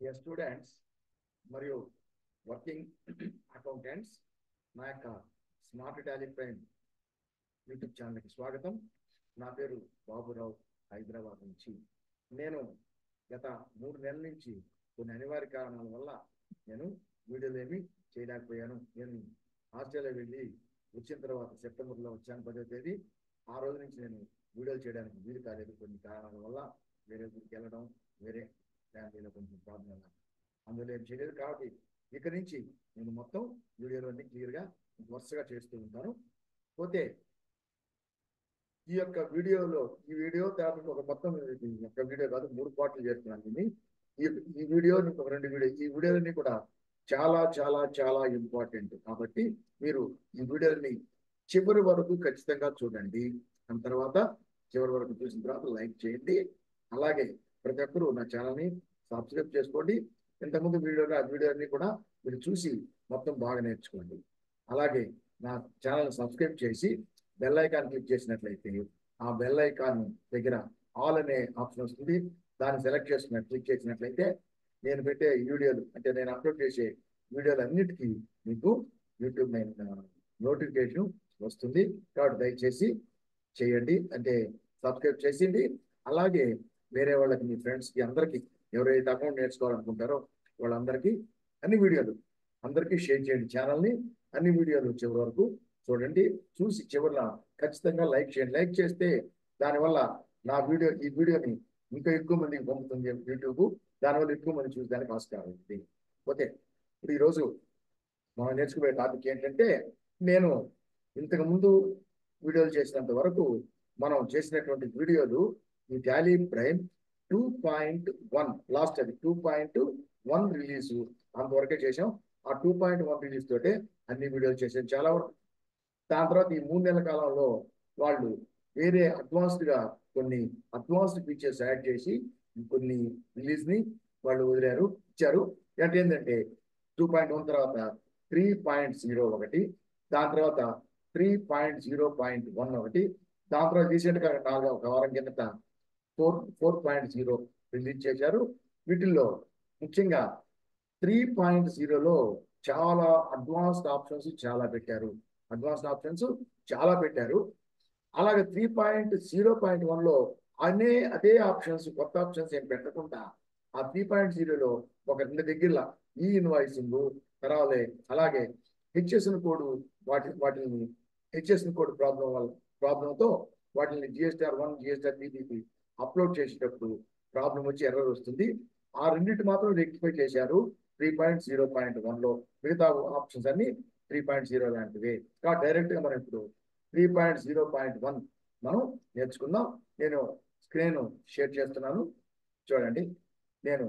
Dear students మరియు working accountants నా యొక్క స్మార్ట్ టాలీ ప్రైమ్ యూట్యూబ్ ఛానల్కి స్వాగతం నా పేరు బాబురావు హైదరాబాద్ నుంచి నేను గత మూడు నెలల నుంచి కొన్ని అనివార్య కారణాల వల్ల నేను వీడియోలు ఏమి చేయలేకపోయాను నేను ఆస్ట్రేలియా వెళ్ళి వచ్చిన తర్వాత సెప్టెంబర్లో వచ్చాను పదో తేదీ ఆ రోజు నుంచి నేను వీడియోలు చేయడానికి వీలు కాలేదు కొన్ని కారణాల వల్ల వేరే ఊరికి వెళ్ళడం వేరే ఫ్యామిలీలో కొంచెం ప్రాబ్లం అందులో ఏం చేయలేదు కాబట్టి ఇక్కడి నుంచి నేను మొత్తం వీడియోలు అన్ని క్లియర్గా వరుసగా చేస్తూ ఉంటాను పోతే ఈ యొక్క వీడియోలో ఈ వీడియో తర్వాత ఒక మొత్తం ఇది ఒక వీడియో కాదు మూడు పాటలు చేస్తున్నాను దీన్ని ఈ ఈ వీడియో ఇంకొక రెండు వీడియో ఈ వీడియోలన్నీ కూడా చాలా చాలా చాలా ఇంపార్టెంట్ కాబట్టి మీరు ఈ వీడియోని చివరి వరకు ఖచ్చితంగా చూడండి దాని తర్వాత చివరి వరకు చూసిన తర్వాత లైక్ చేయండి అలాగే ప్రతి ఒక్కరూ నా ఛానల్ని సబ్స్క్రైబ్ చేసుకోండి ఇంతకుముందు వీడియోలో ఆ వీడియోని కూడా మీరు చూసి మొత్తం బాగా నేర్చుకోండి అలాగే నా ఛానల్ సబ్స్క్రైబ్ చేసి బెల్ ఐకాన్ క్లిక్ చేసినట్లయితే ఆ బెల్ ఐకాన్ దగ్గర ఆల్ అనే ఆప్షన్ వస్తుంది దాన్ని సెలెక్ట్ చేసుకున్న క్లిక్ చేసినట్లయితే నేను పెట్టే వీడియోలు అంటే నేను అప్లోడ్ చేసే వీడియోలు అన్నిటికీ మీకు యూట్యూబ్ నోటిఫికేషన్ వస్తుంది కాబట్టి దయచేసి చేయండి అంటే సబ్స్క్రైబ్ చేసింది అలాగే వేరే వాళ్ళకి మీ ఫ్రెండ్స్కి అందరికీ ఎవరైతే అకౌంట్ నేర్చుకోవాలనుకుంటారో వాళ్ళందరికీ అన్ని వీడియోలు అందరికీ షేర్ చేయండి ఛానల్ని అన్ని వీడియోలు చివరి వరకు చూడండి చూసి చివరిలో ఖచ్చితంగా లైక్ చేయండి లైక్ చేస్తే దానివల్ల నా వీడియో ఈ వీడియోని ఇంకా ఎక్కువ మందికి పంపుతుంది యూట్యూబ్ దానివల్ల ఎక్కువ మంది చూడడానికి ఆస్కారం ఉంది ఓకే ఇప్పుడు ఈరోజు మనం నేర్చుకునే టాపిక్ ఏంటంటే నేను ఇంతకు ముందు వీడియోలు చేసినంత వరకు మనం చేసినటువంటి వీడియోలు ఈ Tally Prime two point one last అది టూ పాయింట్ వన్ రిలీజ్ అంతవరకే చేసాం ఆ టూ పాయింట్ వన్ రిలీజ్ తోటే అన్ని వీడియోలు చేసాం చాలా వరకు దాని తర్వాత ఈ మూడు నెలల కాలంలో వాళ్ళు వేరే అడ్వాన్స్డ్గా కొన్ని అడ్వాన్స్డ్ ఫీచర్స్ యాడ్ చేసి కొన్ని రిలీజ్ని వాళ్ళు వదిలారు ఇచ్చారు అంటే ఏంటంటే టూ పాయింట్ వన్ తర్వాత త్రీ పాయింట్ జీరో ఒకటి దాని తర్వాత three point zero point one ఒకటి దాని తర్వాత రీసెంట్గా నాలుగు ఒక వారం కిందట four four point zero release చేశారు వీటిల్లో ముఖ్యంగా త్రీ పాయింట్ జీరోలో చాలా అడ్వాన్స్డ్ ఆప్షన్స్ చాలా పెట్టారు అడ్వాన్స్డ్ ఆప్షన్స్ చాలా పెట్టారు అలాగే త్రీ పాయింట్ జీరో పాయింట్ వన్లో అనే అదే ఆప్షన్స్ కొత్త ఆప్షన్స్ ఏం పెట్టకుండా ఆ త్రీ పాయింట్ జీరోలో ఒక రెండు దగ్గర ఈ ఇన్వాయిసింగ్ తర్వాత అలాగే హెచ్ఎస్ఎన్ కోడ్ వాటి వాటిని హెచ్ఎస్ఎన్ కోడ్ ప్రాబ్లం వల్ల ప్రాబ్లంతో వాటిని జిఎస్టీఆర్ వన్ జిఎస్టీఆర్ టీపీకి అప్లోడ్ చేసేటప్పుడు ప్రాబ్లం వచ్చి ఎర్రర్ వస్తుంది ఆ రెండింటి మాత్రం రెక్టిఫై చేశారు త్రీ పాయింట్ జీరో పాయింట్ వన్లో మిగతా ఆప్షన్స్ అన్ని త్రీ పాయింట్ జీరో లాంటివి కాబట్టి డైరెక్ట్గా మనం ఇప్పుడు three point zero point one మనం నేర్చుకుందాం నేను స్క్రీన్ షేర్ చేస్తున్నాను చూడండి నేను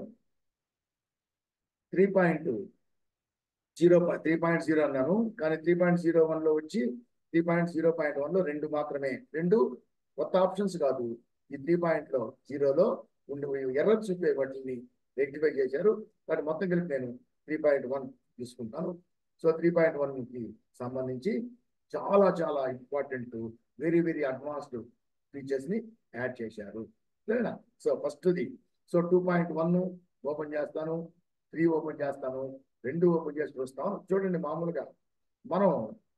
three point zero three point zero అన్నాను కానీ త్రీ పాయింట్ జీరో వన్లో వచ్చి త్రీ పాయింట్ జీరో పాయింట్ వన్లో రెండు మాత్రమే రెండు కొత్త ఆప్షన్స్ కాదు ఈ త్రీ పాయింట్లో జీరోలో ఉండి ఎర్రర్ చూపే వాటిని రెక్టిఫై చేశారు వాటి మొత్తం కలిపి నేను త్రీ పాయింట్ వన్ తీసుకుంటాను సో త్రీ పాయింట్ వన్కి సంబంధించి చాలా చాలా ఇంపార్టెంట్ వెరీ వెరీ అడ్వాన్స్డ్ ఫీచర్స్ని యాడ్ చేశారు సరేనా సో ఫస్ట్ది so two point one open చేస్తాను త్రీ ఓపెన్ చేస్తాను రెండు ఓపెన్ చేసి చూస్తాం చూడండి మామూలుగా మనం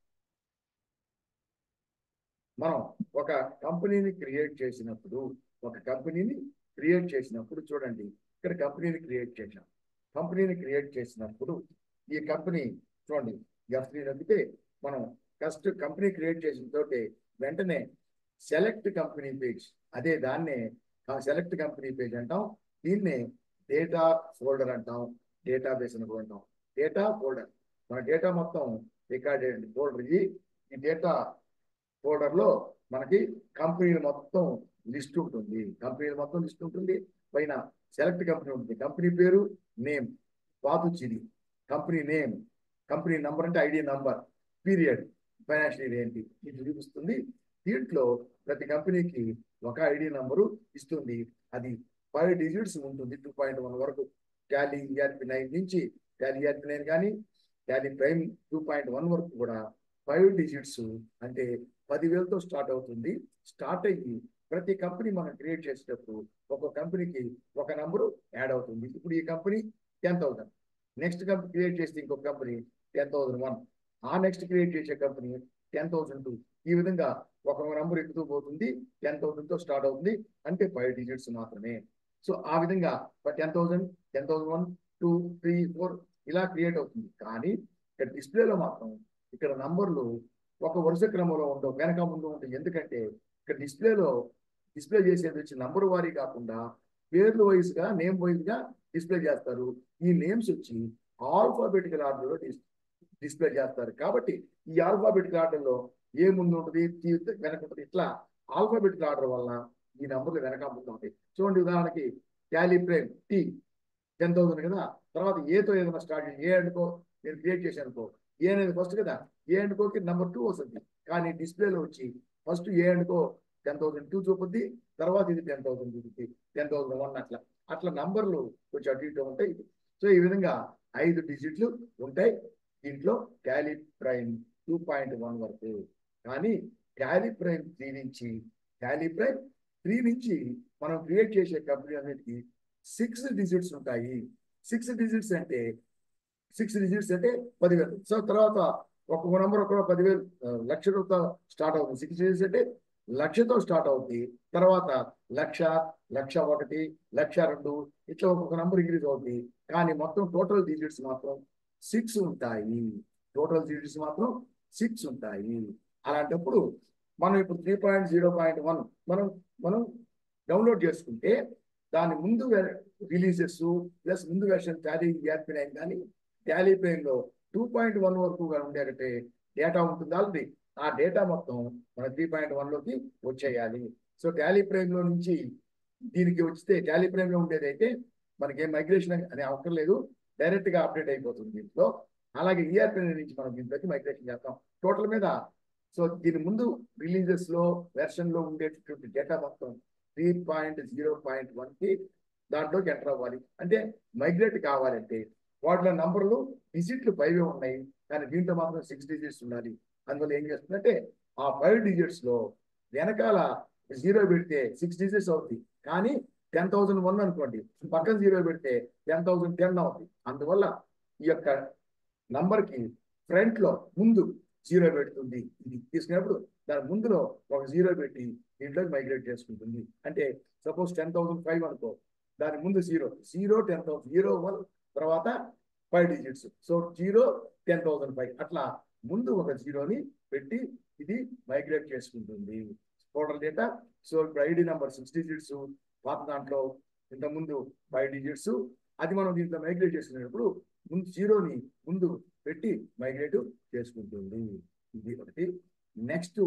మనం ఒక కంపెనీని క్రియేట్ చేసినప్పుడు ఒక కంపెనీని క్రియేట్ చేసినప్పుడు చూడండి ఇక్కడ కంపెనీని క్రియేట్ చేశాం కంపెనీని క్రియేట్ చేసినప్పుడు ఈ కంపెనీ చూడండి ఎఫ్ త్రీ నొక్కితే మనం ఫస్ట్ కంపెనీ క్రియేట్ చేసిన తోటే వెంటనే సెలెక్ట్ కంపెనీ పేజ్ అదే దాన్నే సెలెక్ట్ కంపెనీ పేజ్ అంటాం దీన్నే డేటా ఫోల్డర్ అంటాం డేటాబేస్ అని కూడా అంటాం డేటా ఫోల్డర్ మన డేటా మొత్తం రికార్డెడ్ ఫోల్డర్ ఇది ఈ డేటా ఫోల్డర్లో మనకి కంపెనీలు మొత్తం లిస్ట్ ఉంటుంది కంపెనీలు మొత్తం లిస్ట్ ఉంటుంది పైన సెలెక్ట్ కంపెనీ ఉంటుంది కంపెనీ పేరు నేమ్ పాతుచిది కంపెనీ నేమ్ కంపెనీ నంబర్ అంటే ID number period financial year ఏంటి ఇది చూపిస్తుంది దీంట్లో ప్రతి కంపెనీకి ఒక ఐడి నంబరు ఇస్తుంది అది ఫైవ్ డిజిట్స్ ఉంటుంది టూ పాయింట్ వన్ వరకు టాలీ ఈఆర్పి నైన్ నుంచి టాలీ ఈఆర్పి నైన్ కానీ Tally Prime two point one వరకు కూడా ఫైవ్ డిజిట్స్ అంటే పదివేలతో స్టార్ట్ అవుతుంది స్టార్ట్ అయ్యి ప్రతి కంపెనీ మనం క్రియేట్ చేసేటప్పుడు ఒక కంపెనీకి ఒక నంబరు యాడ్ అవుతుంది ఇప్పుడు ఈ company ten thousand next company create చేస్తే ఇంకొక కంపెనీ టెన్ థౌసండ్ వన్ ఆ నెక్స్ట్ క్రియేట్ చేసే కంపెనీ టెన్ థౌసండ్ టూ ఈ విధంగా ఒక నంబర్ ఎక్కుతూ పోతుంది టెన్ థౌసండ్ తో స్టార్ట్ అవుతుంది అంటే ఫైవ్ డిజిట్స్ మాత్రమే సో ఆ విధంగా ten thousand ten thousand one two three four ఇలా క్రియేట్ అవుతుంది కానీ ఇక్కడ డిస్ప్లేలో మాత్రం ఇక్కడ నంబర్లు ఒక వరుస క్రమంలో ఉండవు వెనక ముందు ఉంటాయి ఎందుకంటే ఇక్కడ డిస్ప్లేలో డిస్ప్లే చేసేది వచ్చి నంబర్ వారీ కాకుండా పేర్లు వైజ్ గా నేమ్ వైజ్ గా డిస్ప్లే చేస్తారు ఈ నేమ్స్ వచ్చి ఆల్ఫాబెటికల్ ఆర్డర్ లో డిస్ప్లే చేస్తారు కాబట్టి ఈ ఆల్ఫాబెటికల్ ఆర్డర్ లో ఏ ముందు ఉంటుంది టీ వెనక ఉంటుంది ఇట్లా ఆల్ఫాబెటికల్ ఆర్డర్ వలన ఈ నంబర్లు వెనక ముందు ఉంటాయి చూడండి ఉదాహరణకి టాలీ ప్రేమ్ టీ టెన్ థౌసండ్ కదా తర్వాత ఏతో ఏదైనా స్టార్ట్ చేసి ఏ అనుకో నేను క్రియేట్ చేశాను అనుకో ఏ అనేది ఫస్ట్ కదా ఏ అనుకోకి నెంబర్ టూ వస్తుంది కానీ డిస్ప్లేలో వచ్చి ఫస్ట్ ఏ అనుకో టెన్ థౌసండ్ టూ చూపుద్ది తర్వాత ఇది టెన్ థౌసండ్ చూపుద్ది టెన్ థౌసండ్ వన్ అట్లా అట్లా నంబర్లు కొంచెం అటు ఇటు ఉంటాయి సో ఈ విధంగా ఐదు డిజిట్లు ఉంటాయి దీంట్లో Tally Prime two point one వరకు కానీ టాలీ ప్రైమ్ త్రీ నుంచి టాలీ ప్రైమ్ త్రీ నుంచి మనం క్రియేట్ చేసే కంపెనీ అన్నిటికీ సిక్స్ డిజిట్స్ ఉంటాయి సిక్స్ డిజిట్స్ అంటే సిక్స్ డిజిట్స్ అంటే పదివేలు సో తర్వాత ఒక్కొక్క నెంబర్ ఒక్కొక్క పదివేలు లక్షలతో స్టార్ట్ అవుతుంది సిక్స్ డిజిట్స్ అంటే లక్షతో స్టార్ట్ అవుతుంది తర్వాత లక్ష లక్ష ఒకటి లక్ష రెండు ఇట్లా ఒక్కొక్క నెంబర్ ఇంక్రీజ్ అవుతుంది కానీ మొత్తం టోటల్ డిజిట్స్ మాత్రం సిక్స్ ఉంటాయి టోటల్ డిజిట్స్ మాత్రం సిక్స్ ఉంటాయి అలాంటప్పుడు మనం ఇప్పుడు three point zero point one మనం మనం డౌన్లోడ్ చేసుకుంటే దాని ముందు రిలీజెస్ ప్లస్ ముందు వెర్షన్ టాలీ యాప్ నైన్ కానీ టాలీ లో టూ పాయింట్ వన్ వరకు ఉండేటట్టే డేటా ఉంటుంది ఆల్రెడీ ఆ డేటా మొత్తం మన త్రీ పాయింట్ లోకి వచ్చేయాలి సో టాలీ లో నుంచి దీనికి వస్తే టాలీ లో ఉండేది అయితే మనకి ఏం మైగ్రేషన్ అనే అవసరం లేదు డైరెక్ట్ గా అప్డేట్ అయిపోతుంది దీంట్లో అలాగే ఈఆర్పీ నుంచి మనం దీంట్లోకి మైగ్రేషన్ చేస్తాం టోటల్ మీద సో దీని ముందు రిలీజెస్ లో వెర్షన్ లో ఉండేటటువంటి డేటా మొత్తం three point zero point one కి దాంట్లోకి ఎంటర్ అవ్వాలి అంటే మైగ్రేట్ కావాలంటే వాటిలో నంబర్లు డిజిట్లు ఫైవ్ ఉన్నాయి కానీ దీంట్లో మాత్రం సిక్స్ డిజిట్స్ ఉండాలి అందువల్ల ఏం చేస్తుందంటే ఆ ఫైవ్ డిజిట్స్ లో వెనకాల జీరో పెడితే సిక్స్ డిజిట్స్ అవుతుంది కానీ టెన్ థౌసండ్ వన్ అనుకోండి పక్కన జీరో పెడితే టెన్ థౌసండ్ టెన్ అవుతుంది అందువల్ల ఈ యొక్క నంబర్ కి ఫ్రంట్ లో ముందు జీరో పెడుతుంది ఇది తీసుకున్నప్పుడు దాని ముందులో ఒక జీరో పెట్టి దీంట్లోకి మైగ్రేట్ చేసుకుంటుంది అంటే సపోజ్ టెన్ థౌసండ్ ఫైవ్ అనుకో దాని ముందు zero zero ten thousand zero one తర్వాత five digits so zero ten thousand five అట్లా ముందు ఒక జీరోని పెట్టి ఇది మైగ్రేట్ చేసుకుంటుంది టోటల్ డేటా సో ఇప్పుడు ఐడి నెంబర్ సిక్స్ డిజిట్స్ పాత దాంట్లో ఇంత ముందు ఫైవ్ డిజిట్స్ అది మనం దీంట్లో మైగ్రేట్ చేసుకునేటప్పుడు ముందు జీరోని ముందు పెట్టి మైగ్రేట్ చేసుకుంటుంది ఇది ఒకటి నెక్స్ట్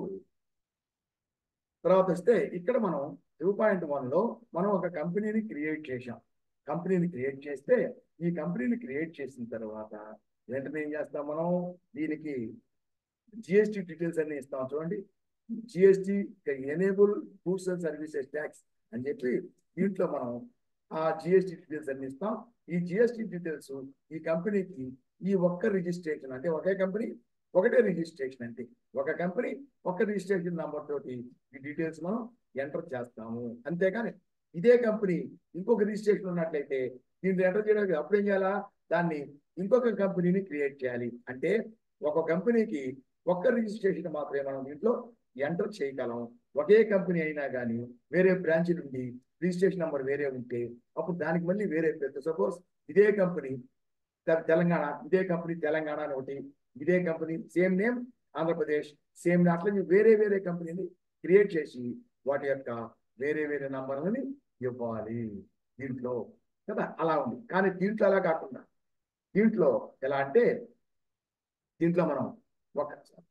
తర్వాత వస్తే ఇక్కడ మనం టూ పాయింట్ వన్లో మనం ఒక కంపెనీని క్రియేట్ చేసాం కంపెనీని క్రియేట్ చేస్తే ఈ కంపెనీని క్రియేట్ చేసిన తర్వాత వెంటనే ఏం చేస్తాం మనం దీనికి జిఎస్టి డీటెయిల్స్ అన్ని ఇస్తాం చూడండి GST enable goods and services tax అని చెప్పి దీంట్లో మనం ఆ జిఎస్టి డీటెయిల్స్ అన్ని ఇస్తాం ఈ జిఎస్టి డీటెయిల్స్ ఈ కంపెనీకి ఈ ఒక్క రిజిస్ట్రేషన్ అంటే ఒకే కంపెనీ ఒకటే రిజిస్ట్రేషన్ అంటే ఒక కంపెనీ ఒక రిజిస్ట్రేషన్ నెంబర్ తోటి ఈ డీటెయిల్స్ మనం ఎంటర్ చేస్తాము అంతేగాని ఇదే కంపెనీ ఇంకొక రిజిస్ట్రేషన్ ఉన్నట్లయితే దీన్ని ఎంటర్ చేయడానికి అప్పుడు ఏం చేయాలా దాన్ని ఇంకొక కంపెనీని క్రియేట్ చేయాలి అంటే ఒక కంపెనీకి ఒక్క రిజిస్ట్రేషన్ మాత్రమే మనం దీంట్లో ఎంటర్ చేయగలం ఒకే కంపెనీ అయినా కానీ వేరే బ్రాంచ్ నుండి రిజిస్ట్రేషన్ నెంబర్ వేరే ఉంటే అప్పుడు దానికి మళ్ళీ వేరే పేరు సపోజ్ ఇదే కంపెనీ తెలంగాణ ఇదే కంపెనీ తెలంగాణ అని ఒకటి ఇదే company same name Andhra Pradesh same అట్లా వేరే వేరే కంపెనీని క్రియేట్ చేసి వాటి యొక్క వేరే వేరే నంబర్లని ఇవ్వాలి దీంట్లో కదా అలా ఉంది కానీ దీంట్లో అలా కాకుండా దీంట్లో ఎలా అంటే దీంట్లో మనం ఒక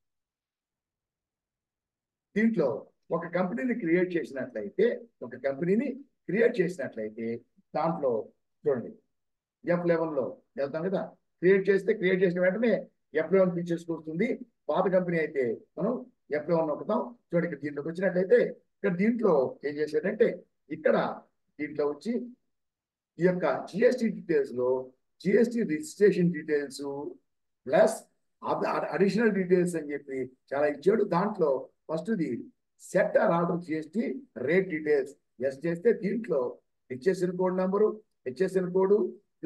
దీంట్లో ఒక కంపెనీని క్రియేట్ చేసినట్లయితే ఒక కంపెనీని క్రియేట్ చేసినట్లయితే దాంట్లో చూడండి ఎఫ్ లెవెన్లో వెళ్తాం కదా క్రియేట్ చేస్తే క్రియేట్ చేసిన వెంటనే ఎఫ్ లెవెన్ ఫీచర్స్ వస్తుంది పాత కంపెనీ అయితే మనం ఎఫ్ లెవెన్ నొక్కుతాం చూడండి ఇక్కడ దీంట్లోకి వచ్చినట్లయితే ఇక్కడ దీంట్లో ఏం చేశాడంటే ఇక్కడ దీంట్లో వచ్చి ఈ యొక్క జిఎస్టి డీటెయిల్స్ లో GST registration details plus additional details అని చెప్పి చాలా ఇచ్చాడు దాంట్లో ఫస్ట్ది set or order GST rate details yes చేస్తే దీంట్లో HSN code number HSN code plus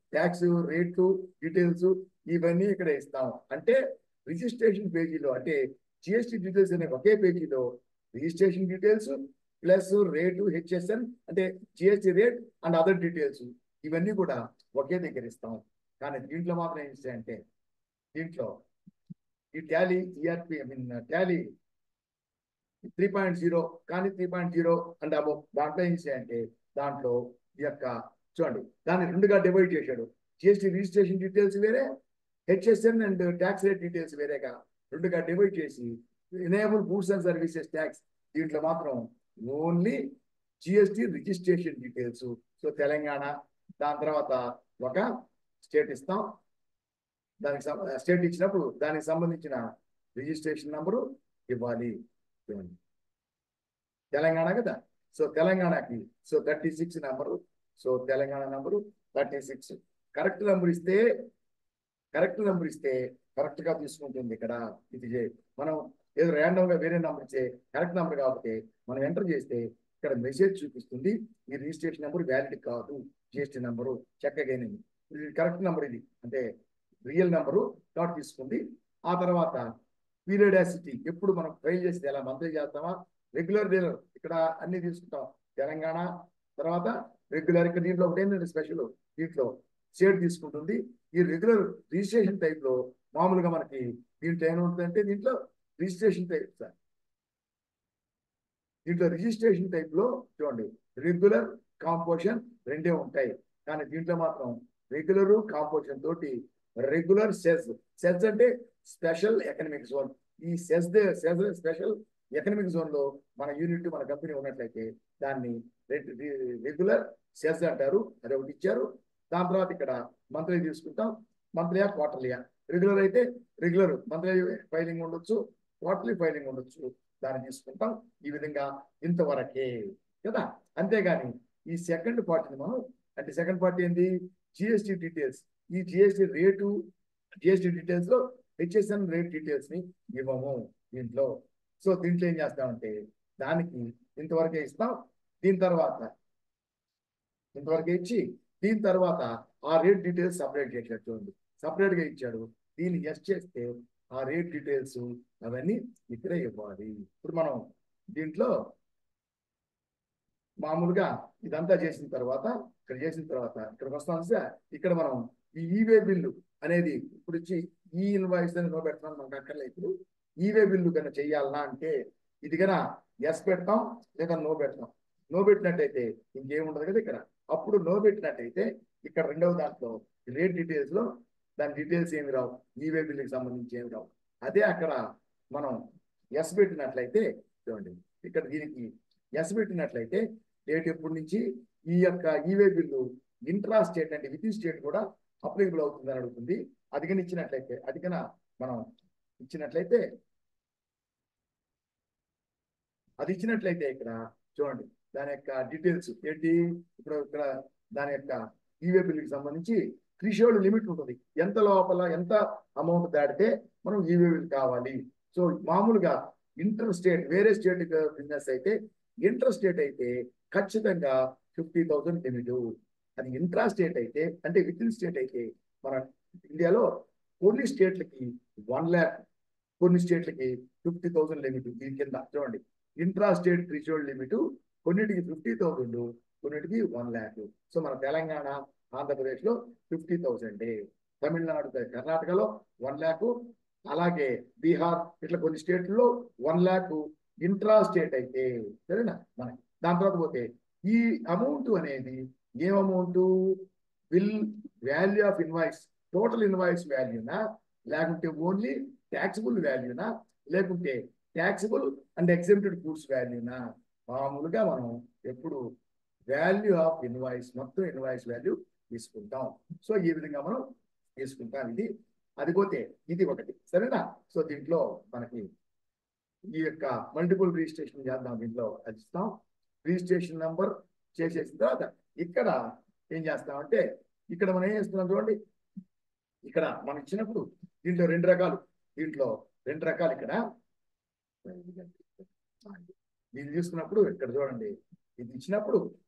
tax రేట్లు డీటెయిల్స్ ఇవన్నీ ఇక్కడ ఇస్తాం అంటే రిజిస్ట్రేషన్ పేజీలో అంటే జిఎస్టీ డీటెయిల్స్ అనే ఒకే పేజీలో registration details plus rate HSN అంటే GST rate and other details ఇవన్నీ కూడా ఒకే దగ్గర ఇస్తాం కానీ దీంట్లో మాత్రం ఏం ఇస్తాయంటే దీంట్లో ఈ Tally ERP I mean Tally three point zero కానీ త్రీ పాయింట్ జీరో అండ్ అబో దాంట్లో ఏం చేయాలంటే దాంట్లో ఈ యొక్క చూడండి దాన్ని రెండుగా డివైడ్ చేశాడు జిఎస్టీ రిజిస్ట్రేషన్ డీటెయిల్స్ వేరే HSN and tax rate details వేరేగా రెండుగా డివైడ్ చేసి enable goods and services tax దీంట్లో మాత్రం only GST registration details so Telangana దాని తర్వాత ఒక స్టేట్ ఇస్తాం దానికి స్టేట్ ఇచ్చినప్పుడు దానికి సంబంధించిన రిజిస్ట్రేషన్ నంబరు ఇవ్వాలి చూడండి. తెలంగాణ కదా సో తెలంగాణకి so thirty six number so Telangana number thirty six correct number ఇస్తే కరెక్ట్ నెంబర్ ఇస్తే కరెక్ట్ గా తీసుకుంటుంది ఇక్కడ ఇది చే- మనం ఏదో ర్యాండమ్ గా వేరే నెంబర్ ఇచ్చే కరెక్ట్ నెంబర్ కాబట్టి మనం ఎంటర్ చేస్తే ఇక్కడ మెసేజ్ చూపిస్తుంది ఈ రిజిస్ట్రేషన్ నెంబర్ వ్యాలిడ్ కాదు జిఎస్టీ నెంబరు చక్కగా ఇది కరెక్ట్ నెంబర్ ఇది అంటే రియల్ నెంబరు డాట్ తీసుకుంది ఆ తర్వాత పీరియడాసిటీ ఎప్పుడు మనం ఫైల్ చేస్తే ఎలా మంత్లీ చేస్తామా రెగ్యులర్ డీలర్ ఇక్కడ అన్ని తీసుకుంటాం తెలంగాణ తర్వాత రెగ్యులర్ ఇక్కడ దీంట్లో ఒకటి ఏంటంటే స్పెషల్ దీంట్లో షేడ్ తీసుకుంటుంది ఈ రెగ్యులర్ రిజిస్ట్రేషన్ టైప్ లో మామూలుగా మనకి దీంట్లో ఏముంటుందంటే దీంట్లో రిజిస్ట్రేషన్ టైప్ సార్ దీంట్లో రిజిస్ట్రేషన్ టైప్ లో చూడండి రెగ్యులర్ కాంపోజిషన్ రెండే ఉంటాయి కానీ దీంట్లో మాత్రం రెగ్యులర్ కాంపోజిషన్ తోటి రెగ్యులర్ సెస్ సెస్ అంటే స్పెషల్ ఎకనమిక్ జోన్ ఈ cess cess special economic zone లో మన యూనిట్ మన కంపెనీ ఉన్నట్లయితే దాన్ని రెగ్యులర్ సెస్ అంటారు అది ఒకటి ఇచ్చారు దాని తర్వాత ఇక్కడ మంత్లీ తీసుకుంటాం మంత్లీయా క్వార్టర్లీయా రెగ్యులర్ అయితే రెగ్యులర్ మంత్లీ ఫైలింగ్ ఉండొచ్చు క్వార్టర్లీ ఫైలింగ్ ఉండొచ్చు దాన్ని తీసుకుంటాం ఈ విధంగా ఇంతవరకే కదా అంతేగాని ఈ సెకండ్ పార్టీని మనం అంటే సెకండ్ పార్టీ ఏంది జిఎస్టి డీటెయిల్స్ ఈ జిఎస్టి రేటు జిఎస్టి డీటెయిల్స్ లో హెచ్ఎస్ఎన్ రేట్ డీటెయిల్స్ ని ఇవ్వము దీంట్లో సో దీంట్లో ఏం చేస్తామంటే దానికి ఇంతవరకే ఇస్తాం దీని తర్వాత ఇంతవరకే ఇచ్చి దీని తర్వాత ఆ రేట్ డీటెయిల్స్ సపరేట్ చేశాడు చూడండి సపరేట్ గా ఇచ్చాడు దీన్ని ఎస్ చేస్తే ఆ రేట్ డీటెయిల్స్ అవన్నీ ఇక్కడే ఇవ్వాలి ఇప్పుడు మనం దీంట్లో మామూలుగా ఇదంతా చేసిన తర్వాత ఇక్కడ చేసిన తర్వాత ఇక్కడికి వస్తాం సార్ ఇక్కడ మనం ఈ ఈవే బిల్లు అనేది ఇప్పుడు ఇచ్చి ఈ ఇన్వాయిస్ అని నో పెడతాం మనకు అక్కర్లేదు ఇప్పుడు ఈవే బిల్లు కన్నా చెయ్యాలనా అంటే ఇది కన్నా ఎస్ పెడతాం లేదా నో పెడతాం నో పెట్టినట్టయితే ఇంకేముండదు కదా ఇక్కడ అప్పుడు నో పెట్టినట్టయితే ఇక్కడ రెండవ దాంట్లో రేట్ డీటెయిల్స్ లో దాని డీటెయిల్స్ ఏమి రావు ఈవే బిల్లుకి సంబంధించి ఏమి రావు అదే అక్కడ మనం ఎస్ పెట్టినట్లయితే చూడండి ఇక్కడ దీనికి ఎస్ పెట్టినట్లయితే డేట్ ఎప్పటి నుంచి ఈ యొక్క ఈవే బిల్లు ఇంట్రా స్టేట్ అంటే విత్ స్టేట్ కూడా అప్లికబుల్ అవుతుందని అడుగుతుంది అది కానీ ఇచ్చినట్లయితే అది కన్నా మనం ఇచ్చినట్లయితే అది ఇచ్చినట్లయితే ఇక్కడ చూడండి దాని యొక్క డీటెయిల్స్ ఏంటి ఇప్పుడు ఇక్కడ దాని యొక్క ఈవే బిల్లుకి సంబంధించి త్రిషోల్డ్ లిమిట్ ఉంటుంది ఎంత లోపల ఎంత అమౌంట్ దాటితే మనం ఈవే బిల్ కావాలి సో మామూలుగా ఇంటర్ స్టేట్ వేరే స్టేట్ బిజినెస్ అయితే ఇంటర్ స్టేట్ అయితే ఖచ్చితంగా ఫిఫ్టీ థౌసండ్ లిమిట్ అది ఇంట్రా స్టేట్ అయితే అంటే విత్ ఇన్ స్టేట్ అయితే మన ఇండియాలో కొన్ని స్టేట్లకి వన్ ల్యాక్ కొన్ని స్టేట్లకి ఫిఫ్టీ థౌసండ్ లిమిట్ దీని కింద చూడండి ఇంట్రా స్టేట్ థ్రిషోల్డ్ లిమిట్ కొన్నిటికి ఫిఫ్టీ థౌసండ్ కొన్నిటికి వన్ ల్యాక్ సో మన తెలంగాణ ఆంధ్రప్రదేశ్ లో ఫిఫ్టీ థౌసండ్ తమిళనాడు కర్ణాటకలో వన్ ల్యాక్ అలాగే బీహార్ ఇట్లా కొన్ని స్టేట్లలో వన్ ల్యాక్ ఇంట్రా స్టేట్ అయితే సరేనా మన దాని తర్వాత పోతే ఈ అమౌంట్ అనేది ఏం amount bill value of invoice total invoice వాల్యూనా లేకుంటే ఓన్లీ ట్యాక్సిబుల్ వాల్యూనా లేకుంటే ట్యాక్సిబుల్ అండ్ ఎగ్జెంప్టెడ్ గూడ్స్ వాల్యూనా మామూలుగా మనం ఎప్పుడు వాల్యూ ఆఫ్ ఇన్వాయిస్ మొత్తం ఇన్వాయిస్ వాల్యూ తీసుకుంటాం సో ఈ విధంగా మనం తీసుకుంటాం ఇది అది పోతే ఇది ఒకటి సరేనా సో దీంట్లో మనకి ఈ యొక్క మల్టిపుల్ రిజిస్ట్రేషన్ చేద్దాం దీంట్లో అది ఇస్తాం రిజిస్ట్రేషన్ నెంబర్ చేసేసిన తర్వాత ఇక్కడ ఏం చేస్తామంటే ఇక్కడ మనం ఏం చేస్తున్నాం చూడండి ఇక్కడ మనం ఇచ్చినప్పుడు దీంట్లో రెండు రకాలు దీంట్లో రెండు రకాలు ఇక్కడ దీన్ని తీసుకున్నప్పుడు ఇక్కడ చూడండి ఇది ఇచ్చినప్పుడు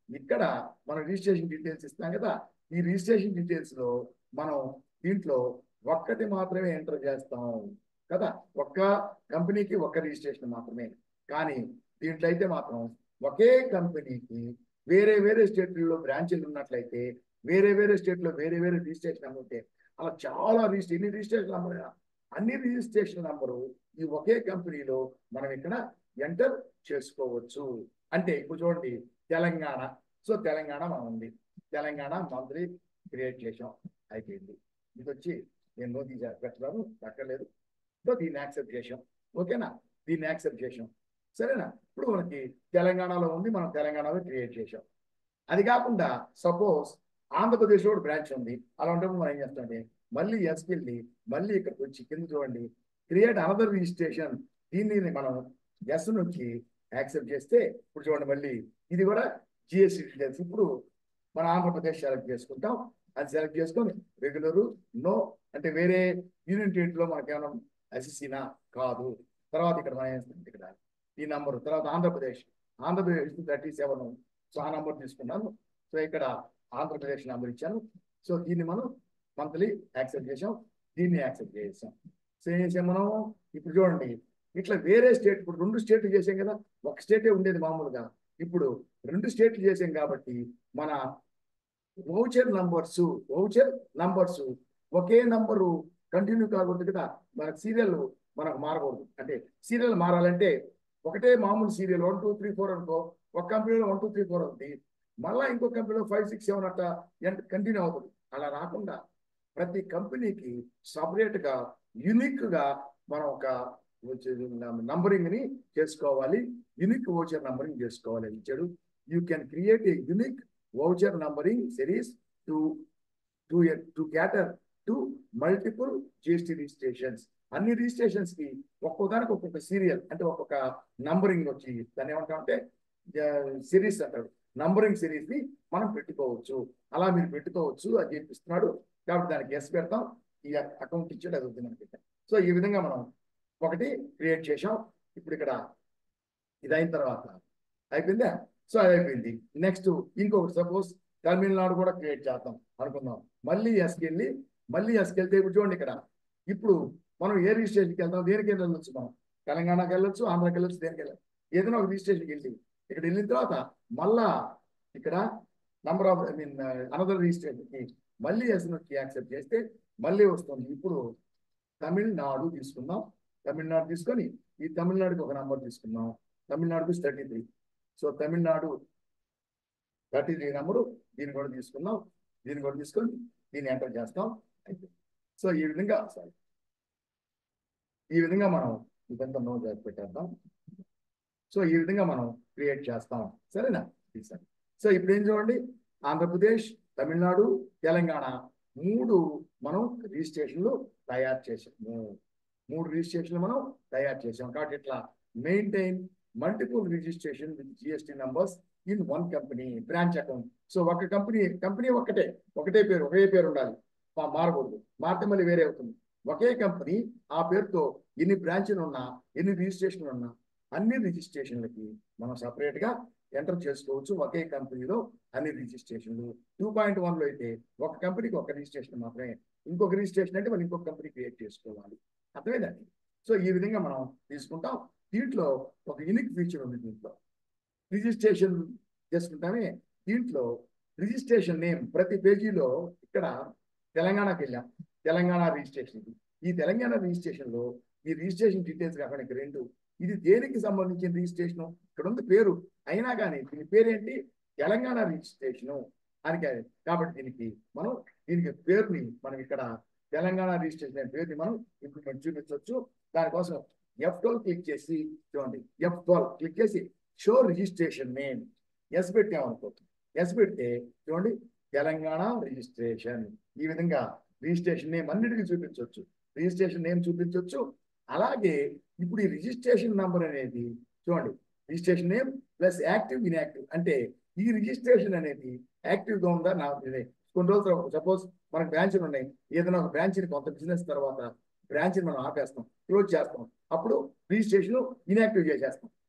ఇక్కడ మనం రిజిస్ట్రేషన్ డీటెయిల్స్ ఇస్తాం కదా ఈ రిజిస్ట్రేషన్ డీటెయిల్స్ లో మనం దీంట్లో ఒక్కటి మాత్రమే ఎంటర్ చేస్తాం కదా ఒక్క కంపెనీకి ఒక్క రిజిస్ట్రేషన్ మాత్రమే కానీ దీంట్లో అయితే మాత్రం ఒకే కంపెనీకి వేరే వేరే స్టేట్లలో బ్రాంచీలు ఉన్నట్లయితే వేరే వేరే స్టేట్లో వేరే వేరే రిజిస్ట్రేషన్ నెంబర్ ఉంటే అలా చాలా రిజిస్టర్ ఎన్ని రిజిస్ట్రేషన్ నెంబర్ అన్ని రిజిస్ట్రేషన్ నంబరు ఈ ఒకే కంపెనీలో మనం ఇక్కడ ఎంటర్ చేసుకోవచ్చు అంటే ఇప్పుడు చూడండి తెలంగాణ సో తెలంగాణ మనం ఉంది తెలంగాణ మంత్లీ క్రియేట్ చేసాం అయిపోయింది ఇది వచ్చి నేను నోటి పెట్టాను అక్కర్లేదు సో దీన్ని యాక్సెప్ట్ చేసాం ఓకేనా దీన్ని యాక్సెప్ట్ చేసాం సరేనా ఇప్పుడు మనకి తెలంగాణలో ఉంది మనం తెలంగాణలో క్రియేట్ చేసాం అది కాకుండా సపోజ్ ఆంధ్రప్రదేశ్ కూడా బ్రాంచ్ ఉంది అలా ఉన్నప్పుడు మనం ఏం చేస్తామంటే మళ్ళీ ఎస్కి వెళ్ళి మళ్ళీ ఇక్కడికి వచ్చి కింద చూడండి క్రియేట్ అనదర్ రిజిస్ట్రేషన్ దీన్ని మనం ఎస్ నుంచి యాక్సెప్ట్ చేస్తే ఇప్పుడు చూడండి మళ్ళీ ఇది కూడా జిఎస్టీ డీటెయిల్స్ ఇప్పుడు మన ఆంధ్రప్రదేశ్ సెలెక్ట్ చేసుకుంటాం అది సెలెక్ట్ చేసుకొని రెగ్యులర్ నో అంటే వేరే యూనియన్ టెరిటరీలో మనకేమైనా అసిసినా కాదు తర్వాత ఇక్కడ మనం ఏం చేస్తాం ఇక్కడ ఈ నంబర్ తర్వాత Andhra Pradesh Andhra Pradesh thirty seven so ఆ నంబర్ తీసుకున్నాను సో ఇక్కడ ఆంధ్రప్రదేశ్ నంబర్ ఇచ్చాను సో దీన్ని మనం మంత్లీ యాక్సెప్ట్ చేసాం దీన్ని యాక్సెప్ట్ చేసాం సో ఏం చేసాం మనం ఇప్పుడు చూడండి ఇట్లా వేరే స్టేట్ ఇప్పుడు రెండు స్టేట్లు చేసాం కదా ఒక స్టేటే ఉండేది మామూలుగా ఇప్పుడు రెండు స్టేట్లు చేసాం కాబట్టి మన వౌచర్ నంబర్స్ వౌచర్ నంబర్స్ ఒకే నంబరు కంటిన్యూ కాకూడదు కదా మనకు సీరియల్ మనకు మారకూడదు అంటే సీరియల్ మారాలంటే ఒకటే మామూలు serial one two three four అనుకో ఒక కంపెనీలో వన్ టూ త్రీ ఫోర్ అవుతుంది మళ్ళీ ఇంకో కంపెనీలో ఫైవ్ సిక్స్ సెవెన్ అట్లా కంటిన్యూ అవుతుంది అలా రాకుండా ప్రతి కంపెనీకి సపరేట్ గా యునిక్ గా మనం ఒక నంబరింగ్ ని చేసుకోవాలి యునిక్ వోచర్ నంబరింగ్ చేసుకోవాలి ఇచ్చాడు you can create a unique voucher numbering series to to to cater to multiple GST registrations అన్ని రిజిస్ట్రేషన్స్ కి ఒక్కొక్కదానికి ఒక్కొక్క సీరియల్ అంటే ఒక్కొక్క నంబరింగ్ వచ్చి దాన్ని ఏమంటామంటే సిరీస్ అంటాడు నంబరింగ్ సిరీస్ ని మనం పెట్టుకోవచ్చు అలా మీరు పెట్టుకోవచ్చు అని చెప్పిస్తున్నాడు కాబట్టి దానికి ఎస్ పెడతాం ఈ అకౌంట్ ఇచ్చాడు అది వద్దు మనకి సో ఈ విధంగా మనం ఒకటి క్రియేట్ చేసాం ఇప్పుడు ఇక్కడ ఇది అయిన తర్వాత అయిపోయిందా సో అది అయిపోయింది నెక్స్ట్ ఇంకొకటి సపోజ్ తమిళనాడు కూడా క్రియేట్ చేద్దాం అనుకుందాం మళ్ళీ ఎస్కి వెళ్ళి మళ్ళీ ఎస్కి వెళ్తే ఇప్పుడు చూడండి ఇక్కడ ఇప్పుడు మనం ఏ రిజిస్ట్రేషన్కి వెళ్తాం దేనికి వెళ్ళొచ్చు మనం తెలంగాణకి వెళ్ళొచ్చు ఆంధ్రాకి వెళ్ళొచ్చు దేనికి వెళ్ళాలి ఏదైనా ఒక రిజిస్ట్రేషన్కి వెళ్ళి ఇక్కడ వెళ్ళిన తర్వాత మళ్ళా ఇక్కడ number of I mean another రిజిస్ట్రేషన్కి మళ్ళీ ఎస్కి యాక్సెప్ట్ చేస్తే మళ్ళీ వస్తుంది ఇప్పుడు తమిళనాడు తీసుకుందాం తమిళనాడు తీసుకొని ఈ తమిళనాడుకి ఒక నంబర్ తీసుకుందాం తమిళనాడుకి thirty three so Tamil Nadu thirty three number దీన్ని కూడా తీసుకుందాం దీన్ని కూడా తీసుకొని దీన్ని ఎంటర్ చేస్తాం సో ఈ విధంగా సారీ ఈ విధంగా మనం ఇదంతా నో జాగ్రత్త పెట్టేద్దాం సో ఈ విధంగా మనం క్రియేట్ చేస్తాం సరేనా సరే సో ఇప్పుడు ఏం చూడండి ఆంధ్రప్రదేశ్ తమిళనాడు తెలంగాణ మూడు మనం రిజిస్ట్రేషన్లు తయారు చేసాము మూడు రిజిస్ట్రేషన్లు మనం తయారు చేసాం కాబట్టి ఇట్లా maintain multiple registration with GST numbers in one company branch account so ఒక కంపెనీ కంపెనీ ఒకటే ఒకటే పేరు ఒకే పేరు ఉండాలి మారకూడదు మారితే మళ్ళీ వేరే అవుతుంది ఒకే కంపెనీ ఆ పేరుతో ఎన్ని బ్రాంచ్లు ఉన్నా ఎన్ని రిజిస్ట్రేషన్లు ఉన్నా అన్ని రిజిస్ట్రేషన్లకి మనం సపరేట్ గా ఎంటర్ చేసుకోవచ్చు ఒకే కంపెనీలో అన్ని రిజిస్ట్రేషన్లు టూ పాయింట్ వన్లో అయితే ఒక కంపెనీకి ఒక రిజిస్ట్రేషన్ మాత్రమే ఇంకొక రిజిస్ట్రేషన్ అంటే మనం ఇంకొక కంపెనీ క్రియేట్ చేసుకోవాలి అర్థమైందండి సో ఈ విధంగా మనం తీసుకుంటాం దీంట్లో ఒక యూనిక్ ఫీచర్ ఉంది దీంట్లో రిజిస్ట్రేషన్ చేసుకుంటామే దీంట్లో రిజిస్ట్రేషన్ నేమ్ ప్రతి పేజీలో ఇక్కడ తెలంగాణకి వెళ్ళాం తెలంగాణ రిజిస్ట్రేషన్ ఈ తెలంగాణ రిజిస్ట్రేషన్ లో ఈ రిజిస్ట్రేషన్ డీటెయిల్స్ కాకుండా ఇక్కడ రెండు ఇది దేనికి సంబంధించిన రిజిస్ట్రేషన్ ఇక్కడ ఉంది పేరు అయినా కానీ దీని పేరేంటి తెలంగాణ రిజిస్ట్రేషను అని కాబట్టి దీనికి మనం దీనికి పేరుని మనం ఇక్కడ తెలంగాణ రిజిస్ట్రేషన్ అనే పేరుని మనం ఇప్పుడు మనం చూపించవచ్చు దానికోసం ఎఫ్ ట్వెల్వ్ క్లిక్ చేసి చూడండి ఎఫ్ ట్వెల్వ్ క్లిక్ చేసి షో రిజిస్ట్రేషన్ నేమ్ ఎస్ పెట్టామనుకో ఎస్ పెడితే చూడండి తెలంగాణ రిజిస్ట్రేషన్ ఈ విధంగా రిజిస్ట్రేషన్ నేమ్ అన్నిటికీ చూపించవచ్చు రిజిస్ట్రేషన్ నేమ్ చూపించవచ్చు అలాగే ఇప్పుడు ఈ రిజిస్ట్రేషన్ నంబర్ అనేది చూడండి registration name plus active inactive అంటే ఈ రిజిస్ట్రేషన్ అనేది యాక్టివ్ గా ఉందా నా కొన్ని రోజులు సపోజ్ మనకు బ్రాంచ్లు ఉన్నాయి ఏదైనా ఒక బ్రాంచ్ని కొంత బిజినెస్ తర్వాత బ్రాంచ్ని మనం ఆపేస్తాం క్లోజ్ చేస్తాం అప్పుడు రిజిస్ట్రేషన్ ఇన్యాక్టివ్ చేసేస్తాం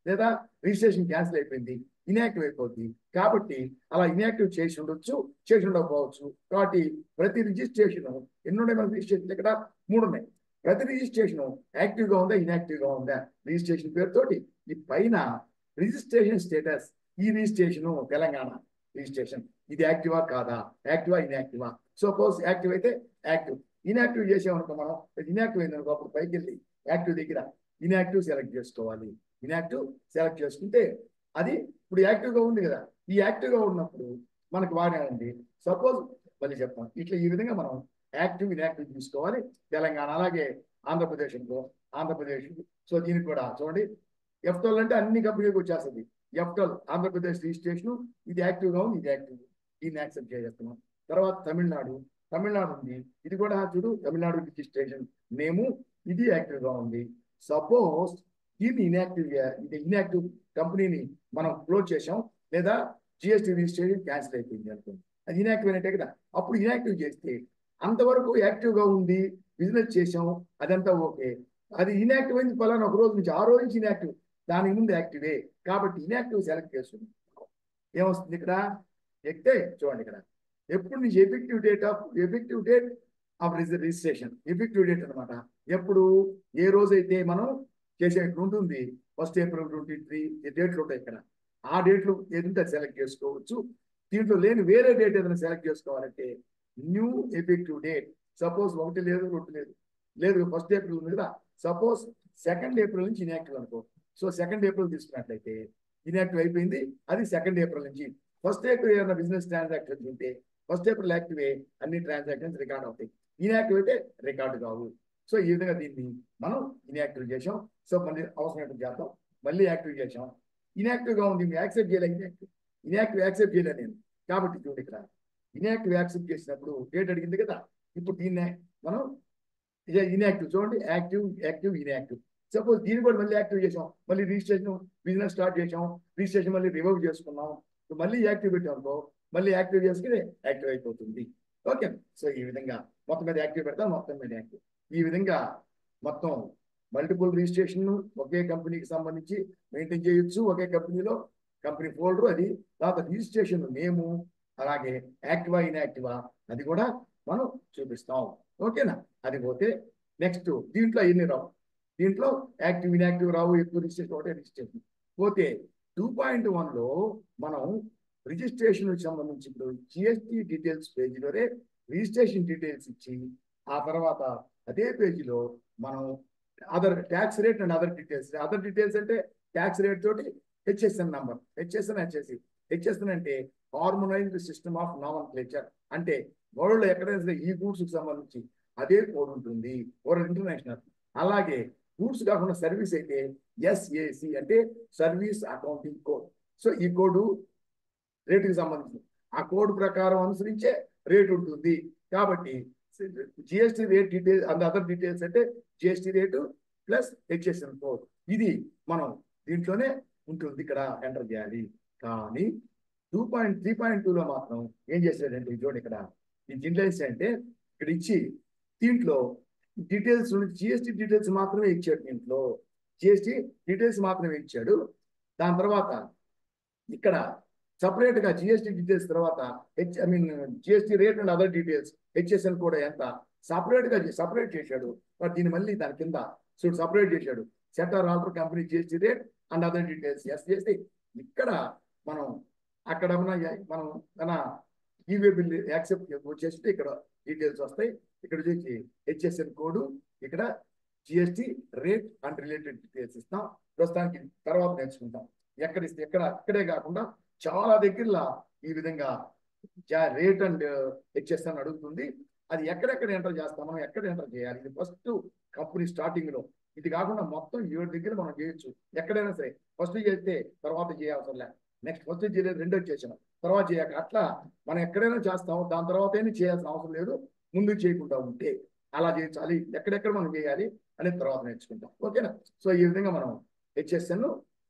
లేదా రిజిస్ట్రేషన్ క్యాన్సిల్ అయిపోయింది ఇన్యాక్టివ్ అయిపోద్ది కాబట్టి అలా ఇన్యాక్టివ్ చేసి ఉండొచ్చు చేసి ఉండకపోవచ్చు కాబట్టి ప్రతి రిజిస్ట్రేషన్ ఎన్ని ఉన్నాయి మన రిజిస్ట్రేషన్ ఇక్కడ మూడు ఉన్నాయి ప్రతి రిజిస్ట్రేషన్ యాక్టివ్ గా ఉందా ఇన్యాక్టివ్ గా ఉందా రిజిస్ట్రేషన్ పేరుతోటి ఈ పైన రిజిస్ట్రేషన్ స్టేటస్ ఈ రిజిస్ట్రేషన్ తెలంగాణ రిజిస్ట్రేషన్ ఇది యాక్టివా కాదా యాక్టివా ఇన్యాక్టివా సపోజ్ యాక్టివ్ అయితే యాక్టివ్ ఇన్యాక్టివ్ చేసామనుకో మనం ఇన్యాక్టివ్ అయింది అనుకో అప్పుడు పైకి వెళ్ళి యాక్టివ్ దగ్గర ఇన్యాక్టివ్ సెలెక్ట్ చేసుకోవాలి ఇన్యాక్టివ్ సెలెక్ట్ చేసుకుంటే అది ఇప్పుడు యాక్టివ్ గా ఉంది కదా ఈ యాక్టివ్ గా ఉన్నప్పుడు మనకు బాగానే ఉంది సపోజ్ మళ్ళీ చెప్తాం ఇట్లా ఈ విధంగా మనం యాక్టివ్ ఇన్యాక్టివ్ తీసుకోవాలి తెలంగాణ అలాగే ఆంధ్రప్రదేశ్ అనుకో ఆంధ్రప్రదేశ్ సో దీనికి కూడా చూడండి ఎఫ్టోల్ అంటే అన్ని కంపెనీలకు వచ్చేస్తుంది ఎఫ్టోల్ ఆంధ్రప్రదేశ్ రిజిస్ట్రేషన్ ఇది యాక్టివ్ గా ఉంది ఇది యాక్టివ్ దీన్ని యాక్సెప్ట్ చేసేస్తున్నాం తర్వాత తమిళనాడు తమిళనాడు ఉంది ఇది కూడా చూడు తమిళనాడు రిజిస్ట్రేషన్ నేము ఇది యాక్టివ్ గా ఉంది సపోజ్ దీన్ని ఇన్యాక్టివ్ ఇది ఇన్యాక్టివ్ కంపెనీని మనం క్లోజ్ చేసాం లేదా జిఎస్టీ రిజిస్ట్రేషన్ క్యాన్సిల్ అయిపోయింది అనుకోండి అది ఇన్యాక్టివ్ అయినట్టే కదా అప్పుడు ఇన్యాక్టివ్ చేస్తే అంతవరకు యాక్టివ్ గా ఉంది బిజినెస్ చేసాం అదంతా ఓకే అది ఇన్యాక్టివ్ అయింది పలానా ఒక రోజు నుంచి ఆ రోజు నుంచి ఇన్యాక్టివ్ దానికి ముందు యాక్టివే కాబట్టి ఇన్యాక్టివ్ సెలెక్ట్ చేస్తుంది ఏమొస్తుంది ఇక్కడ ఎక్కితే చూడండి ఇక్కడ ఎప్పుడు నుంచి effective date of effective date of registration effective date అనమాట ఎప్పుడు ఏ రోజైతే మనం చేసే ఉంటుంది ఫస్ట్ ఏప్రిల్ ట్వంటీ త్రీ డేట్లు ఉంటాయి ఇక్కడ ఆ డేట్లు ఏదంటే సెలెక్ట్ చేసుకోవచ్చు దీంట్లో లేని వేరే డేట్ ఏదైనా సెలెక్ట్ చేసుకోవాలంటే న్యూ ఎఫెక్టివ్ డేట్ సపోజ్ ఒకటి లేదు రెండు లేదు లేదు ఫస్ట్ ఏప్రిల్ ఉంది కదా సపోజ్ సెకండ్ ఏప్రిల్ నుంచి ఇన్యాక్టివ్ అనుకో సో సెకండ్ ఏప్రిల్ తీసుకున్నట్లయితే ఇన్యాక్టివ్ అయిపోయింది అది సెకండ్ ఏప్రిల్ నుంచి ఫస్ట్ ఏప్రిల్ ఏమైనా బిజినెస్ ట్రాన్సాక్షన్స్ ఉంటే ఫస్ట్ ఏప్రిల్ యాక్టివ్ అన్ని ట్రాన్సాక్షన్స్ రికార్డ్ అవుతాయి ఇన్యాక్టివ్ అయితే రికార్డు కావు సో ఈ విధంగా దీన్ని మనం ఇన్యాక్టివ్ చేసాం సో మళ్ళీ అవసరమైనట్టు చేద్దాం మళ్ళీ యాక్టివ్ చేసాం ఇన్యాక్టివ్ గా ఉంది యాక్సెప్ట్ చేయలే ఇన్యాక్టివ్ ఇన్యాక్టివ్ యాక్సెప్ట్ చేయలే నేను కాబట్టి చూడండి ఇక్కడ ఇన్యాక్టివ్ యాక్సెప్ట్ చేసినప్పుడు డేట్ అడిగింది కదా ఇప్పుడు దీన్ని మనం ఇన్యాక్టివ్ చూడండి యాక్టివ్ యాక్టివ్ ఇన్యాక్టివ్ సపోజ్ దీన్ని కూడా మళ్ళీ యాక్టివ్ చేసాం మళ్ళీ రిజిస్ట్రేషన్ బిజినెస్ స్టార్ట్ చేసాం రిజిస్ట్రేషన్ మళ్ళీ రివైవ్ చేసుకున్నాం మళ్ళీ యాక్టివ్ పెట్టాం అనుకో మళ్ళీ యాక్టివ్ చేసుకుని యాక్టివ్ అయిపోతుంది ఓకే సో ఈ విధంగా మొత్తం మీద యాక్టివ్ పెడతాం మొత్తం మీద యాక్టివ్ ఈ విధంగా మొత్తం మల్టిపుల్ రిజిస్ట్రేషన్ ఒకే కంపెనీకి సంబంధించి మెయింటైన్ చేయొచ్చు ఒకే కంపెనీలో కంపెనీ ఫోల్డర్ అది తర్వాత రిజిస్ట్రేషన్ నేము అలాగే యాక్టివా ఇన్యాక్టివా అది కూడా మనం చూపిస్తాం ఓకేనా అది పోతే నెక్స్ట్ దీంట్లో ఎన్ని రావు దీంట్లో యాక్టివ్ ఇన్యాక్టివ్ రావు ఎక్కువ రిజిస్ట్రేషన్ ఒకటే రిజిస్ట్రేషన్ పోతే టూ పాయింట్ వన్లో మనం రిజిస్ట్రేషన్ సంబంధించి ఇప్పుడు జిఎస్టి డీటెయిల్స్ పేజీలోనే రిజిస్ట్రేషన్ డీటెయిల్స్ ఇచ్చి ఆ తర్వాత అదే పేజీలో మనం other tax rate and other details other details అంటే ట్యాక్స్ రేట్ తోటి హెచ్ఎస్ఎన్ నంబర్ హెచ్ఎస్ఎన్ వచ్చేసి హెచ్ఎస్ఎన్ అంటే harmonized system of nomenclature అంటే వరల్డ్ ఎక్కడైనా సరే ఈ గూడ్స్ కి సంబంధించి అదే కోడ్ ఉంటుంది వరల్డ్ ఇంటర్నేషనల్ అలాగే గూడ్స్ కాకుండా సర్వీస్ అయితే ఎస్ఏసి అంటే సర్వీస్ అకౌంటింగ్ కోడ్ సో ఈ కోడ్ రేటుకి సంబంధించి ఆ కోడ్ ప్రకారం అనుసరించే రేట్ ఉంటుంది కాబట్టి GST rate details and other details అంటే GST rate plus HSN code ఇది మనం దీంట్లోనే ఉంటుంది ఇక్కడ ఎంటర్ చేయాలి కానీ టూ పాయింట్ త్రీ పాయింట్ టూలో మాత్రం ఏం చేశాడంటే చూడండి ఇక్కడ ఈ డీటెయిల్స్ అంటే ఇక్కడ ఇచ్చి దీంట్లో డీటెయిల్స్ జిఎస్టీ డీటెయిల్స్ మాత్రమే ఇచ్చాడు దీంట్లో జిఎస్టీ డీటెయిల్స్ మాత్రమే ఇచ్చాడు దాని తర్వాత ఇక్కడ సపరేట్ గా జిఎస్టీ డీటెయిల్స్ తర్వాత H I mean GST rate and other details HSN కూడా ఎంత సపరేట్ గా సపరేట్ చేశాడు బట్ దీన్ని మళ్ళీ దాని కింద సో సపరేట్ చేశాడు set or alter company GST rate and other details yes చేస్తే ఇక్కడ మనం అక్కడ మన మనం మన ఈవే బిల్ యాక్సెప్ట్ వచ్చేస్తే ఇక్కడ డీటెయిల్స్ వస్తాయి ఇక్కడ చూసి హెచ్ఎస్ఎన్ కోడ్ ఇక్కడ GST rate and related details ఇస్తాం ప్రస్తుతానికి తర్వాత నేర్చుకుంటాం ఎక్కడ ఇస్తే ఎక్కడ ఇక్కడే కాకుండా చాలా దగ్గరలో ఈ విధంగా రేట్ అండ్ హెచ్ఎస్ఎన్ అడుగుతుంది అది ఎక్కడెక్కడ ఎంటర్ చేస్తాం మనం ఎక్కడ ఎంటర్ చేయాలి ఇది ఫస్ట్ కంపెనీ స్టార్టింగ్ లో ఇది కాకుండా మొత్తం ఏడు దగ్గర మనం చేయొచ్చు ఎక్కడైనా సరే ఫస్ట్ చేస్తే తర్వాత చేయవసరం లే నెక్స్ట్ ఫస్ట్ చేయలేదు రెండో చేసాం తర్వాత చేయక అట్లా మనం ఎక్కడైనా చేస్తాం దాని తర్వాత ఏమి చేయాల్సిన అవసరం లేదు ముందు చేయకుండా ఉంటే అలా చేయించాలి ఎక్కడెక్కడ మనం చేయాలి అనేది తర్వాత నేర్చుకుంటాం ఓకేనా సో ఈ విధంగా మనం హెచ్ఎస్ఎన్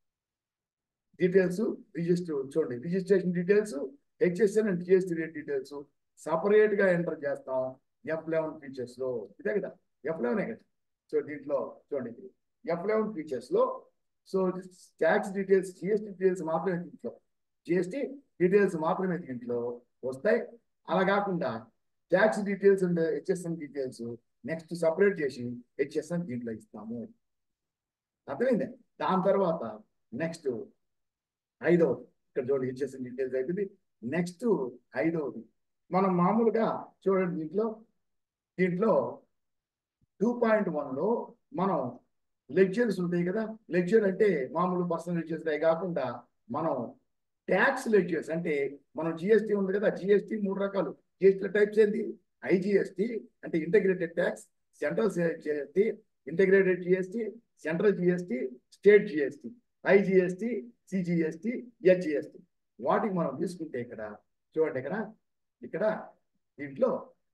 డీటెయిల్స్ రిజిస్టర్ చూడండి registration details HSN and GST rate details separate గా ఎంటర్ చేస్తాం ఎఫ్ లెవెన్ ఫీచర్స్ లో ఇదే కదా ఎఫ్ లెవెనే కదా సో దీంట్లో చూడండి ఎఫ్ లెవెన్ ఫీచర్స్ లో so tax details GST details మాత్రమే దీంట్లో జిఎస్టీ డీటెయిల్స్ మాత్రమే దీంట్లో వస్తాయి అలా కాకుండా tax details and HSN details next separate చేసి హెచ్ఎస్ఎన్ దీంట్లో ఇస్తాము అర్థమైందే దాని తర్వాత నెక్స్ట్ ఐదవది ఇక్కడ చూడండి హెచ్ఎస్ఎన్ డీటెయిల్స్ అయిపోయింది నెక్స్ట్ ఐదవది మనం మామూలుగా చూడండి దీంట్లో దీంట్లో టూ పాయింట్ వన్లో మనం లెక్చర్స్ ఉంటాయి కదా లెక్చర్ అంటే మామూలు పర్సనల్ లెక్చర్స్ అవి కాకుండా మనం ట్యాక్స్ లెక్చర్స్ అంటే మనం జిఎస్టీ ఉంది కదా జిఎస్టీ మూడు రకాలు జిఎస్టీ టైప్స్ ఏంటి ఐజిఎస్టీ అంటే integrated tax central GST integrated GST central GST state GST IGST CGST హెచ్జిఎస్టీ వాటికి మనం తీసుకుంటే ఇక్కడ చూడండి ఇక్కడ ఇక్కడ దీంట్లో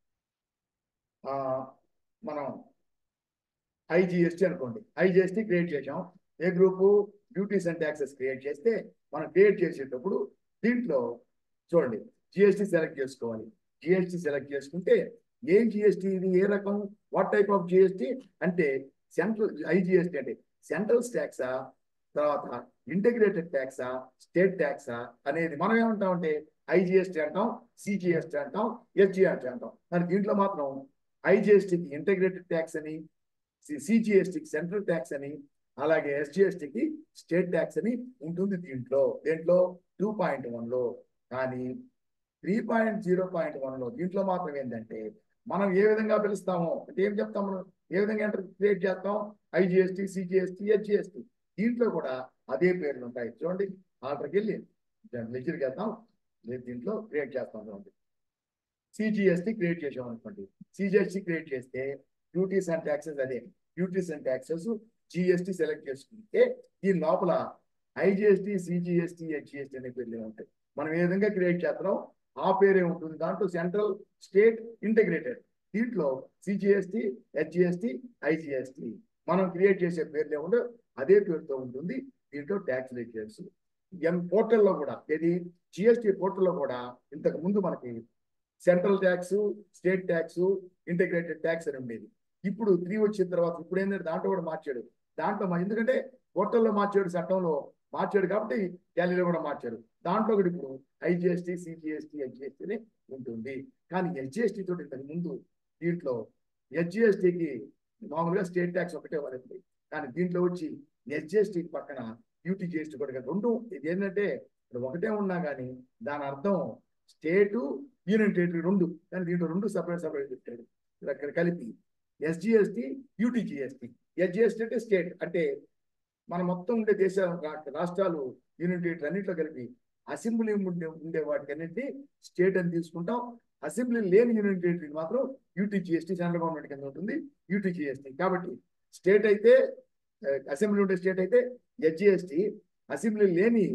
ఆ, మనం ఐజిఎస్టీ అనుకోండి ఐజిఎస్టీ క్రియేట్ చేసాం ఏ group duties and taxes create చేస్తే మనం క్రియేట్ చేసేటప్పుడు దీంట్లో చూడండి జిఎస్టీ సెలెక్ట్ చేసుకోవాలి జిఎస్టీ సెలెక్ట్ చేసుకుంటే ఏం జిఎస్టీ ఇది ఏ రకం వాట్ టైప్ ఆఫ్ జిఎస్టీ అంటే సెంట్రల్ ఐజిఎస్టీ అంటే సెంట్రల్ ట్యాక్సా తర్వాత ఇంటిగ్రేటెడ్ ట్యాక్సా స్టేట్ ట్యాక్సా అనేది మనం ఏమంటామంటే ఐజిఎస్టీ అంటాం సిజిఎస్టీ అంటాం ఎస్జిఎస్టీ అంటాం కానీ దీంట్లో మాత్రం ఐజిఎస్టీకి ఇంటిగ్రేటెడ్ ట్యాక్స్ అని సిజిఎస్టీకి సెంట్రల్ ట్యాక్స్ అని అలాగే ఎస్జిఎస్టీకి స్టేట్ ట్యాక్స్ అని ఉంటుంది దీంట్లో దేంట్లో టూ పాయింట్ వన్లో కానీ త్రీ పాయింట్ జీరో పాయింట్ వన్లో దీంట్లో మాత్రం ఏంటంటే మనం ఏ విధంగా పిలుస్తామో అంటే ఏం చెప్తాం మనం ఏ విధంగా ఎంటర్ క్రియేట్ చేస్తాం ఐజిఎస్టీ సిజిఎస్టీ హెచ్జిఎస్టీ దీంట్లో కూడా అదే పేర్లు ఉంటాయి చూడండి ఆర్డర్కి వెళ్ళి లెక్చర్కి వెళ్తాం లేదు దీంట్లో క్రియేట్ చేస్తాం చూడండి సిజిఎస్టీ క్రియేట్ చేసాం అనుకోండి సిజిఎస్టీ క్రియేట్ చేస్తే డ్యూటీస్ అండ్ ట్యాక్సెస్ అదే duties and taxes GST select చేసుకుంటే దీని లోపల ఐజిఎస్టీ సిజిఎస్టీ హెచ్జిఎస్టీ అనే పేర్లు ఉంటాయి మనం ఏ విధంగా క్రియేట్ చేస్తున్నాం ఆ పేరే ఉంటుంది దాంట్లో సెంట్రల్ స్టేట్ ఇంటిగ్రేటెడ్ దీంట్లో సిజిఎస్టీ హెచ్జిఎస్టీ ఐజిఎస్టీ మనం క్రియేట్ చేసే పేర్లు ఏముండో అదే పేరుతో ఉంటుంది దీంట్లో ట్యాక్స్ లెక్చర్స్ ఎం పోర్టల్లో కూడా ఏది జిఎస్టీ పోర్టల్లో కూడా ఇంతకు ముందు మనకి central tax state tax integrated tax అని ఉండేది ఇప్పుడు త్రీ వచ్చిన తర్వాత ఇప్పుడు ఏంటంటే దాంట్లో కూడా మార్చాడు దాంట్లో మా- ఎందుకంటే పోర్టల్లో మార్చాడు చట్టంలో మార్చాడు కాబట్టి టాలీలో కూడా మార్చారు దాంట్లో కూడా ఇప్పుడు ఐజిఎస్టీ సిజిఎస్టీ హెచ్జిఎస్టీ ఉంటుంది కానీ హెచ్జిఎస్టీ తోటి ఇంతకు ముందు దీంట్లో హెచ్జిఎస్టీకి మామూలుగా స్టేట్ ట్యాక్స్ ఒకటే పడుతుంది కానీ దీంట్లో వచ్చి హెచ్జిఎస్టీ పక్కన డ్యూటీ జిఎస్టీ కూడా కాదు. రెండు ఇది ఏంటంటే ఇక్కడ ఒకటే ఉన్నా కానీ దాని అర్థం స్టేటు యూనియన్ టెరిటరీ రెండు కానీ దీంట్లో రెండు సపరేట్ సపరేట్ పెట్టాడు ఇక్కడ ఇక్కడ కలిపి ఎస్జిఎస్టీ డ్యూటీ జిఎస్టీ ఎస్జిఎస్టీ అంటే స్టేట్ అంటే మన మొత్తం ఉండే దేశ రా- రాష్ట్రాలు యూనియన్ టెరిటరీ అన్నింటిలో కలిపి అసెంబ్లీ ఉండే ఉండే వాటికి అన్నింటి స్టేట్ అని తీసుకుంటాం అసెంబ్లీ లేని యూనియన్ టెరిటరీ మాత్రం యూటీ జిఎస్టీ సెంట్రల్ గవర్నమెంట్ కింద ఉంటుంది యూటీ జిఎస్టీ కాబట్టి స్టేట్ అయితే ఆ, అసెంబ్లీ ఉండే స్టేట్ అయితే ఎస్జిఎస్టీ అసెంబ్లీ లేని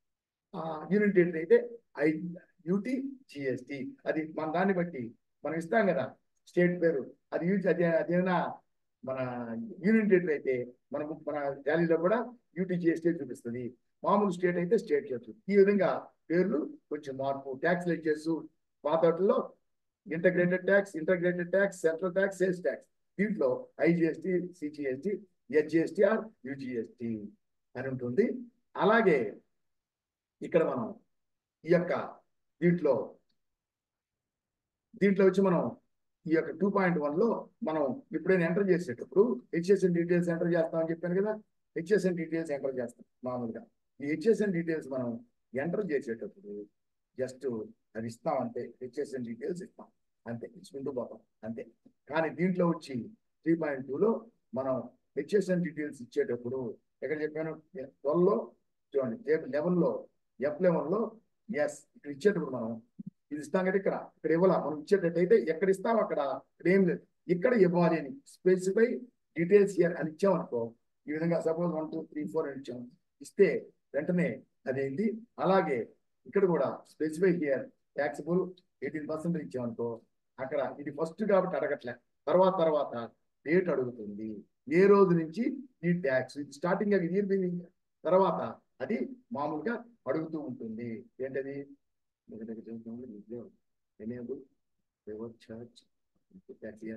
యూనియన్ టెరిటరీ అయితే ఐ యూటీ జిఎస్టీ అది మన దాన్ని బట్టి మనం ఇస్తాం కదా స్టేట్ పేరు అది యూజ్ అదే అదేనా మన యూనియన్ టెరిటరీ అయితే మన మన ర్యాలీలో కూడా యూటీ జిఎస్టీ చూపిస్తుంది మామూలు స్టేట్ అయితే స్టేట్ చేస్తుంది ఈ విధంగా పేర్లు కొంచెం మార్పు ట్యాక్స్ లెక్చర్స్ పాతలో integrated tax integrated tax central tax sales tax దీంట్లో ఐజిఎస్టీ సిజిఎస్టీ హెచ్జిఎస్టీ ఆర్ యూజిఎస్టీ అని ఉంటుంది అలాగే ఇక్కడ మనం ఈ యొక్క దీంట్లో దీంట్లో వచ్చి మనం ఈ యొక్క టూ పాయింట్ వన్లో మనం ఎప్పుడైనా ఎంటర్ చేసేటప్పుడు హెచ్ఎస్ఎన్ డీటెయిల్స్ ఎంటర్ చేస్తామని చెప్పాను కదా హెచ్ఎస్ఎన్ డీటెయిల్స్ ఎంటర్ చేస్తాం మామూలుగా ఈ హెచ్ఎస్ఎన్ డీటెయిల్స్ మనం ఎంటర్ చేసేటప్పుడు జస్ట్ అది ఇస్తాం అంతే హెచ్ఎస్ఎన్ డీటెయిల్స్ ఇస్తాం అంతే ఇచ్చుకుంటూ పోతాం అంతే కానీ దీంట్లో వచ్చి త్రీ పాయింట్ టూలో మనం హెచ్ఎస్ఎన్ డీటెయిల్స్ ఇచ్చేటప్పుడు ఎక్కడ చెప్పాను ట్వెల్వ్లో చూడండి లెవెన్లో ఎఫ్ లెవెన్లో ఎస్ ఇక్కడ ఇచ్చేటప్పుడు మనం ఇది ఇస్తాం కదా ఇక్కడ ఇక్కడ ఇవ్వాల మనం ఇచ్చేటట్టయితే ఎక్కడ ఇస్తాం అక్కడ ఇక్కడ ఏం లేదు ఇక్కడ ఇవ్వాలి అని స్పెసిఫై డీటెయిల్స్ ఇయర్ అని ఇచ్చామనుకో ఈ విధంగా suppose one two three four అని ఇచ్చాం ఇస్తే వెంటనే అదేంటి అలాగే ఇక్కడ కూడా specify here taxable eighteen percent ఇచ్చామనుకో అక్కడ ఇది ఫస్ట్ కాబట్టి అడగట్లే తర్వాత తర్వాత డేట్ అడుగుతుంది ఏ రోజు నుంచి ఈ ట్యాక్స్ ఇది స్టార్టింగ్ ఇయర్ బిగినింగ్ తర్వాత అది మామూలుగా అడుగుతూ ఉంటుంది ఏంటది ఎనేబుల్ రివర్ ఛార్జ్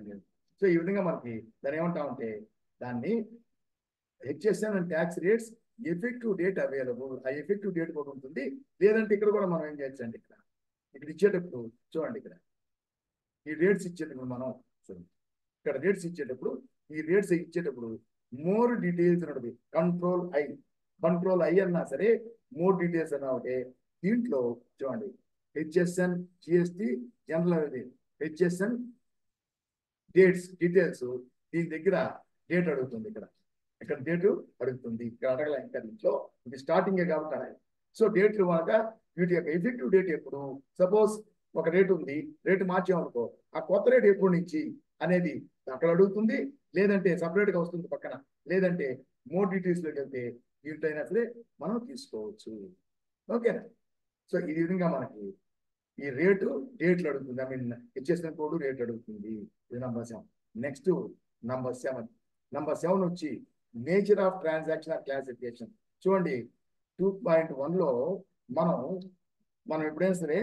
సో ఈ విధంగా మనకి దాన్ని ఏమంటామంటే దాన్ని HSN and tax rates effective date available ఆ ఎఫెక్టివ్ డేట్ కూడా ఉంటుంది లేదంటే ఇక్కడ కూడా మనం ఏం చేయొచ్చండి ఇక్కడ ఇక్కడ ఇచ్చేటప్పుడు చూడండి ఇక్కడ ఈ రేట్స్ ఇచ్చేటప్పుడు మనం చూడండి ఇక్కడ రేట్స్ ఇచ్చేటప్పుడు ఈ రేట్స్ ఇచ్చేటప్పుడు మోర్ డీటెయిల్స్ ఉంటుంది కంట్రోల్ ఐ కంట్రోల్ ఐ అన్నా సరే మోర్ డీటెయిల్స్ అన్నా ఒకటే దీంట్లో చూడండి హెచ్ఎస్ఎన్ జిఎస్టి జనరల్ అనేది హెచ్ఎస్ఎన్ డేట్స్ డీటెయిల్స్ దీని దగ్గర డేట్ అడుగుతుంది ఇక్కడ ఇక్కడ డేట్ అడుగుతుంది ఇక్కడ అడగల ఇంకా దీంట్లో ఇది స్టార్టింగ్ కాబట్టి అడగాలి సో డేట్లు కనుక వీటి యొక్క ఎఫెక్టివ్ డేట్ ఎప్పుడు సపోజ్ ఒక రేట్ ఉంది రేటు మార్చామనుకో ఆ కొత్త రేట్ ఎప్పటి నుంచి అనేది అక్కడ అడుగుతుంది లేదంటే సపరేట్ గా వస్తుంది పక్కన లేదంటే మోర్ డీటెయిల్స్ లోకి వెళ్తే దీంట్లో అయినా సరే మనం తీసుకోవచ్చు ఓకేనా సో ఈ విధంగా మనకి ఈ రేటు డేట్లు అడుగుతుంది I mean HSN code rate అడుగుతుంది ఇది number seven next number seven number seven వచ్చి nature of transaction of classification చూడండి టూ పాయింట్ లో మనం మనం ఎప్పుడైనా సరే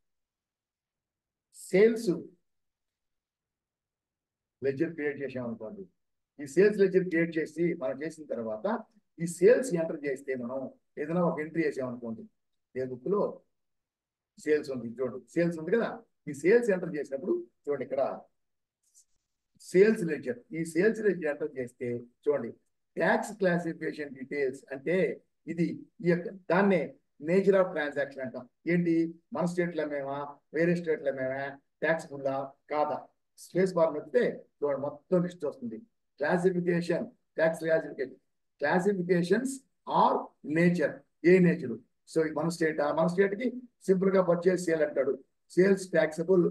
సేల్స్ లెజర్ క్రియేట్ చేసాం అనుకోండి ఈ సేల్స్ లెజర్ క్రియేట్ చేసి మనం చేసిన తర్వాత ఈ సేల్స్ ఎంటర్ చేస్తే మనం ఏదైనా ఒక ఎంట్రీ చేసాం అనుకోండి ఏ బుక్ లో సేల్స్ ఉంది చూడండి సేల్స్ ఉంది కదా ఈ సేల్స్ ఎంటర్ చేసినప్పుడు చూడండి ఇక్కడ సేల్స్ లెజర్ ఈ సేల్స్ లెజర్ ఎంటర్ చేస్తే చూడండి ట్యాక్స్ క్లాసిఫికేషన్ డీటెయిల్స్ అంటే ఇది ఈ యొక్క దాన్నే నేచర్ ఆఫ్ ట్రాన్సాక్షన్ అంటాం ఏంటి మన స్టేట్లో మేమా వేరే స్టేట్లో మేమా ట్యాక్స్ ఫుల్లా కాదా స్పేస్ బార్ నొక్కితే చూడండి మొత్తం లిస్ట్ వస్తుంది classification tax classification classifications or nature ఏ నేచర్ సో మన స్టేట్ మన స్టేట్ కి సింపుల్ గా పర్చేస్ సేల్ అంటాడు sales taxable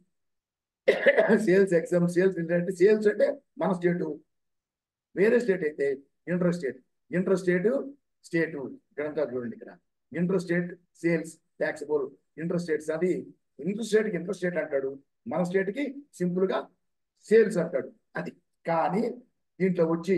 sales exempt sales అంటే సేల్స్ అంటే మన స్టేట్ వేరే స్టేట్ అయితే inter state inter state state ఇక్కడంతా చూడండి ఇక్కడ inter state sales taxable inter states అది ఇంటర్ స్టేట్ కి ఇంటర్ స్టేట్ అంటాడు మన స్టేట్ కి సింపుల్ గా సేల్స్ అంటాడు అది కానీ దీంట్లో వచ్చి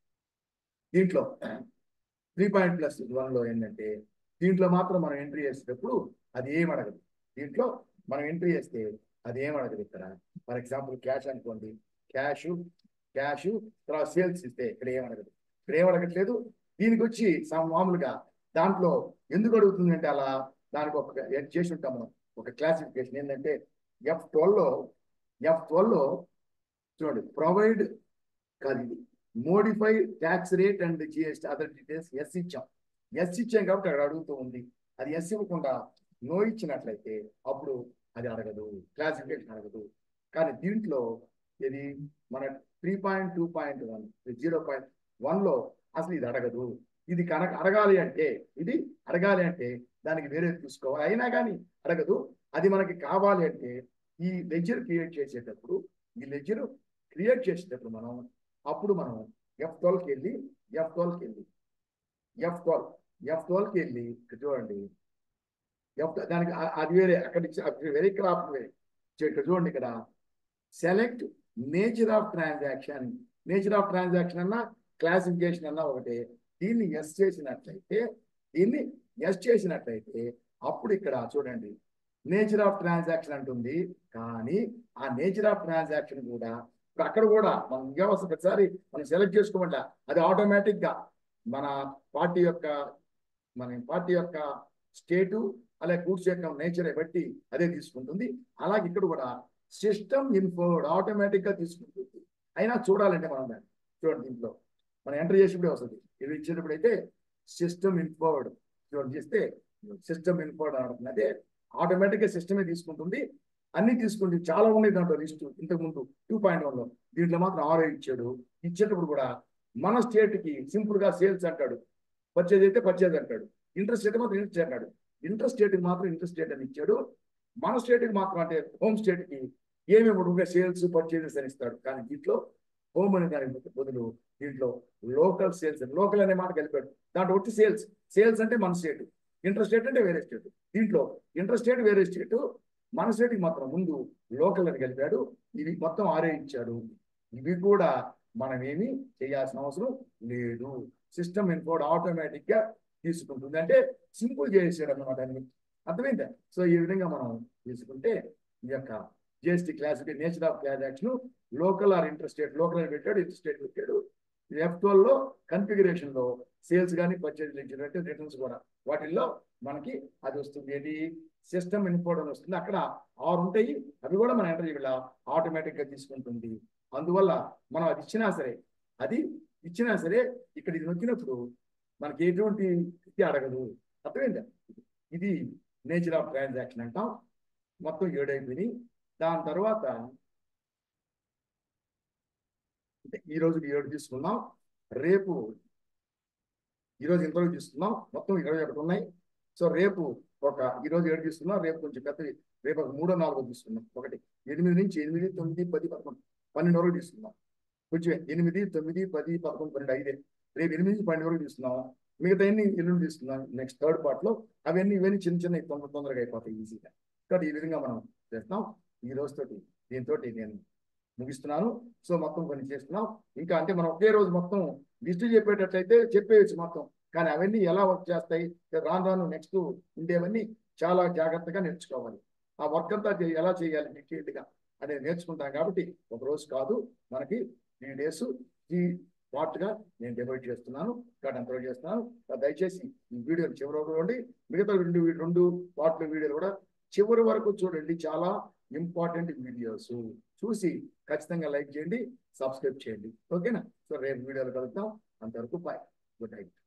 దీంట్లో త్రీ పాయింట్ ప్లస్ వన్ లో ఏంటంటే దీంట్లో మాత్రం మనం ఎంట్రీ చేసేటప్పుడు అది ఏం అడగదు దీంట్లో మనం ఎంట్రీ చేస్తే అది ఏం అడగదు ఇక్కడ ఫర్ ఎగ్జాంపుల్ క్యాష్ అనుకోండి క్యాష్ క్యాష్ తర్వాత సేల్స్ ఇస్తే ఇక్కడ ఏం అడగదు ఇక్కడ ఏం అడగట్లేదు దీనికి వచ్చి సమ- మామూలుగా దాంట్లో ఎందుకు అడుగుతుంది అంటే అలా దానికి ఒక ఎడ్ చేసి ఉంటాం మనం ఒక క్లాసిఫికేషన్ ఏంటంటే ఎఫ్ లో ఎఫ్ లో చూడండి ప్రొవైడ్ కాదు ఇది modify tax rate and GST other details yes ఇచ్చాం ఎస్ ఇచ్చాం కాబట్టి అక్కడ అడుగుతూ ఉంది అది ఎస్ ఇవ్వకుండా నో ఇచ్చినట్లయితే అప్పుడు అది అడగదు క్లాసిఫికేషన్ అడగదు కానీ దీంట్లో ఇది మన three point two point one zero point వన్లో అసలు ఇది అడగదు ఇది కనుక అడగాలి అంటే ఇది అడగాలి అంటే దానికి వేరే చూసుకోవాలి అయినా కానీ అడగదు అది మనకి కావాలి అంటే ఈ లెజర్ క్రియేట్ చేసేటప్పుడు ఈ లెజర్ క్రియేట్ చేసేటప్పుడు మనం అప్పుడు మనం ఎఫ్ ట్వెల్వ్కి వెళ్ళి ఎఫ్ ట్వెల్వ్కి వెళ్ళి ఎఫ్ ట్వెల్వ్ ఎఫ్ ట్వెల్వ్కి వెళ్ళి ఇక్కడ చూడండి ఎఫ్ దానికి ఆ- అది వేరే అక్కడ ఇచ్చి- అది వేరే ఇక్కడ ఆప్షన్ వేరే చూ- ఇక్కడ చూడండి ఇక్కడ select nature of transaction nature of transaction అన్నా క్లాసిఫికేషన్ అన్నా ఒకటే దీన్ని ఎస్ చేసినట్లయితే దీన్ని ఎస్ చేసినట్లయితే అప్పుడు ఇక్కడ చూడండి నేచర్ ఆఫ్ ట్రాన్సాక్షన్ అంటుంది కానీ ఆ నేచర్ ఆఫ్ ట్రాన్సాక్షన్ కూడా ఇప్పుడు అక్కడ కూడా మనం వ్యవస్థ ప్రతిసారి మనం సెలెక్ట్ చేసుకోమంట అది ఆటోమేటిక్ గా మన పార్టీ యొక్క మన పార్టీ యొక్క స్టేటు అలాగే గూడ్స్ యొక్క నేచర్ బట్టి అదే తీసుకుంటుంది అలాగే ఇక్కడ కూడా సిస్టమ్ ఇన్ఫోర్డ్ ఆటోమేటిక్ గా తీసుకుంటుంది అయినా చూడాలంటే మనం దాన్ని చూడండి దీంట్లో మనం ఎంటర్ చేసినప్పుడే వస్తుంది ఇది ఇచ్చేటప్పుడు అయితే సిస్టమ్ ఇన్ఫోర్డ్ చూడండి చేస్తే సిస్టమ్ ఇన్ఫోర్డ్ అంటుంది అదే ఆటోమేటిక్ గా సిస్టమే తీసుకుంటుంది అన్ని తీసుకుంటుంది చాలా ఉన్నాయి దాంట్లో లిస్ట్ ఇంతకు ముందు టూ పాయింట్ వన్ లో దీంట్లో మాత్రం ఆరో ఇచ్చాడు ఇచ్చేటప్పుడు కూడా మన స్టేట్ కి సింపుల్ గా సేల్స్ అంటాడు పర్చేజ్ అయితే పర్చేజ్ అంటాడు ఇంట్రెస్ట్ అయితే మాత్రం ఇంట్రెస్ట్ అంటాడు ఇంట్రెస్ట్ స్టేట్ కి మాత్రం ఇంట్రెస్ట్ స్టేట్ అని ఇచ్చాడు మన స్టేట్ కి మాత్రం అంటే హోమ్ స్టేట్ కి ఏమేమి ఉంటుందో సేల్స్ పర్చేజెస్ అని ఇస్తాడు కానీ దీంట్లో హోమ్ అనే దానికి బదులు దీంట్లో లోకల్ సేల్స్ లోకల్ అనే మాట కలిపాడు దాంట్లో వచ్చి సేల్స్ సేల్స్ అంటే మన స్టేట్ ఇంటర్ స్టేట్ అంటే వేరే స్టేట్ దీంట్లో ఇంటర్ స్టేట్ వేరే స్టేట్ మన స్టేట్ కి మాత్రం ముందు లోకల్ అని కలిపాడు ఇవి మొత్తం ఆరే ఇచ్చాడు ఇవి కూడా మనం ఏమి చేయాల్సిన అవసరం లేదు సిస్టమ్ ఇన్ఫోర్డ్ ఆటోమేటిక్ గా తీసుకుంటుంది అంటే సింపుల్ చేసాడు అన్నమాట అన్ని అర్థమైందా సో ఈ విధంగా మనం తీసుకుంటే ఈ యొక్క జిఎస్టీ క్లాసిటీ nature of transaction local or inter state local అని పెట్టాడు ఇంటర్ స్టేట్ పెట్టాడు ఎఫ్ ట్వెల్వ్ లో కన్ఫిగరేషన్ లో సేల్స్ కానీ పర్చేజ్ ఇచ్చినట్టు రిటర్న్స్ కూడా వాటిల్లో మనకి అది వస్తుంది ఏంటి సిస్టమ్ ఇన్పుట్ అని వస్తుంది అక్కడ ఆరు ఉంటాయి అవి కూడా మనం ఎంటర్ చేయాల ఆటోమేటిక్ గా తీసుకుంటుంది అందువల్ల మనం అది ఇచ్చినా సరే అది ఇచ్చినా సరే ఇక్కడ ఇది నొక్కినప్పుడు మనకి ఎటువంటి ఇది అడగదు అర్థమైందా ఇది నేచర్ ఆఫ్ ట్రాన్సాక్షన్ అంటాం మొత్తం ఏడు అయిపోయినాయి దాని తర్వాత అంటే ఈ రోజు ఏడు తీసుకున్నాం రేపు ఈ రోజు ఇంతవరకు తీసుకున్నాం మొత్తం ఇరవై ఒకటి ఉన్నాయి సో రేపు ఒక ఈ రోజు ఏడు తీసుకున్నాం రేపు కొంచెం పెద్ద రేపు ఒక మూడో నాలుగో తీసుకున్నాం ఒకటి ఎనిమిది నుంచి ఎనిమిది తొమ్మిది పది పదకొండు పన్నెండు వరకు తీసుకున్నాం కొంచెం ఎనిమిది తొమ్మిది పది పదకొండు పన్నెండు ఐదే రేపు ఎనిమిది నుంచి పన్నెండు వరకు తీసుకున్నాం మిగతా అన్ని ఎల్లుండి తీసుకున్నాం నెక్స్ట్ థర్డ్ పార్ట్ లో అవన్నీ ఇవన్నీ చిన్న చిన్న తొందర తొందరగా అయిపోతాయి ఈజీగా కాబట్టి ఈ విధంగా మనం చేస్తాం ఈ రోజుతోటి దీంతో నేను ముగిస్తున్నాను సో మొత్తం కొన్ని చేస్తున్నాం ఇంకా అంటే మనం ఒకే రోజు మొత్తం లిస్ట్ చెప్పేటట్లయితే చెప్పేయచ్చు మొత్తం కానీ అవన్నీ ఎలా వర్క్ చేస్తాయి రాను రాను నెక్స్ట్ ఉండేవన్నీ చాలా జాగ్రత్తగా నేర్చుకోవాలి ఆ వర్క్ అంతా చే- ఎలా చేయాలి డీటెయిల్డ్ గా అనేది నేర్చుకుంటాం కాబట్టి ఒక రోజు కాదు మనకి త్రీ డేస్ ఈ పార్ట్ గా నేను డివైడ్ చేస్తున్నాను కాబట్టి అంత చేస్తున్నాను దయచేసి ఈ వీడియోని చివరి వరకు చూడండి మిగతా రెండు రెండు పార్ట్ల వీడియోలు కూడా చివరి వరకు చూడండి చాలా ఇంపార్టెంట్ వీడియోస్ చూసి ఖచ్చితంగా లైక్ చేయండి సబ్స్క్రైబ్ చేయండి ఓకేనా సో రేపు వీడియోలు కలుద్దాం అంతవరకు బాయ్ గుడ్ నైట్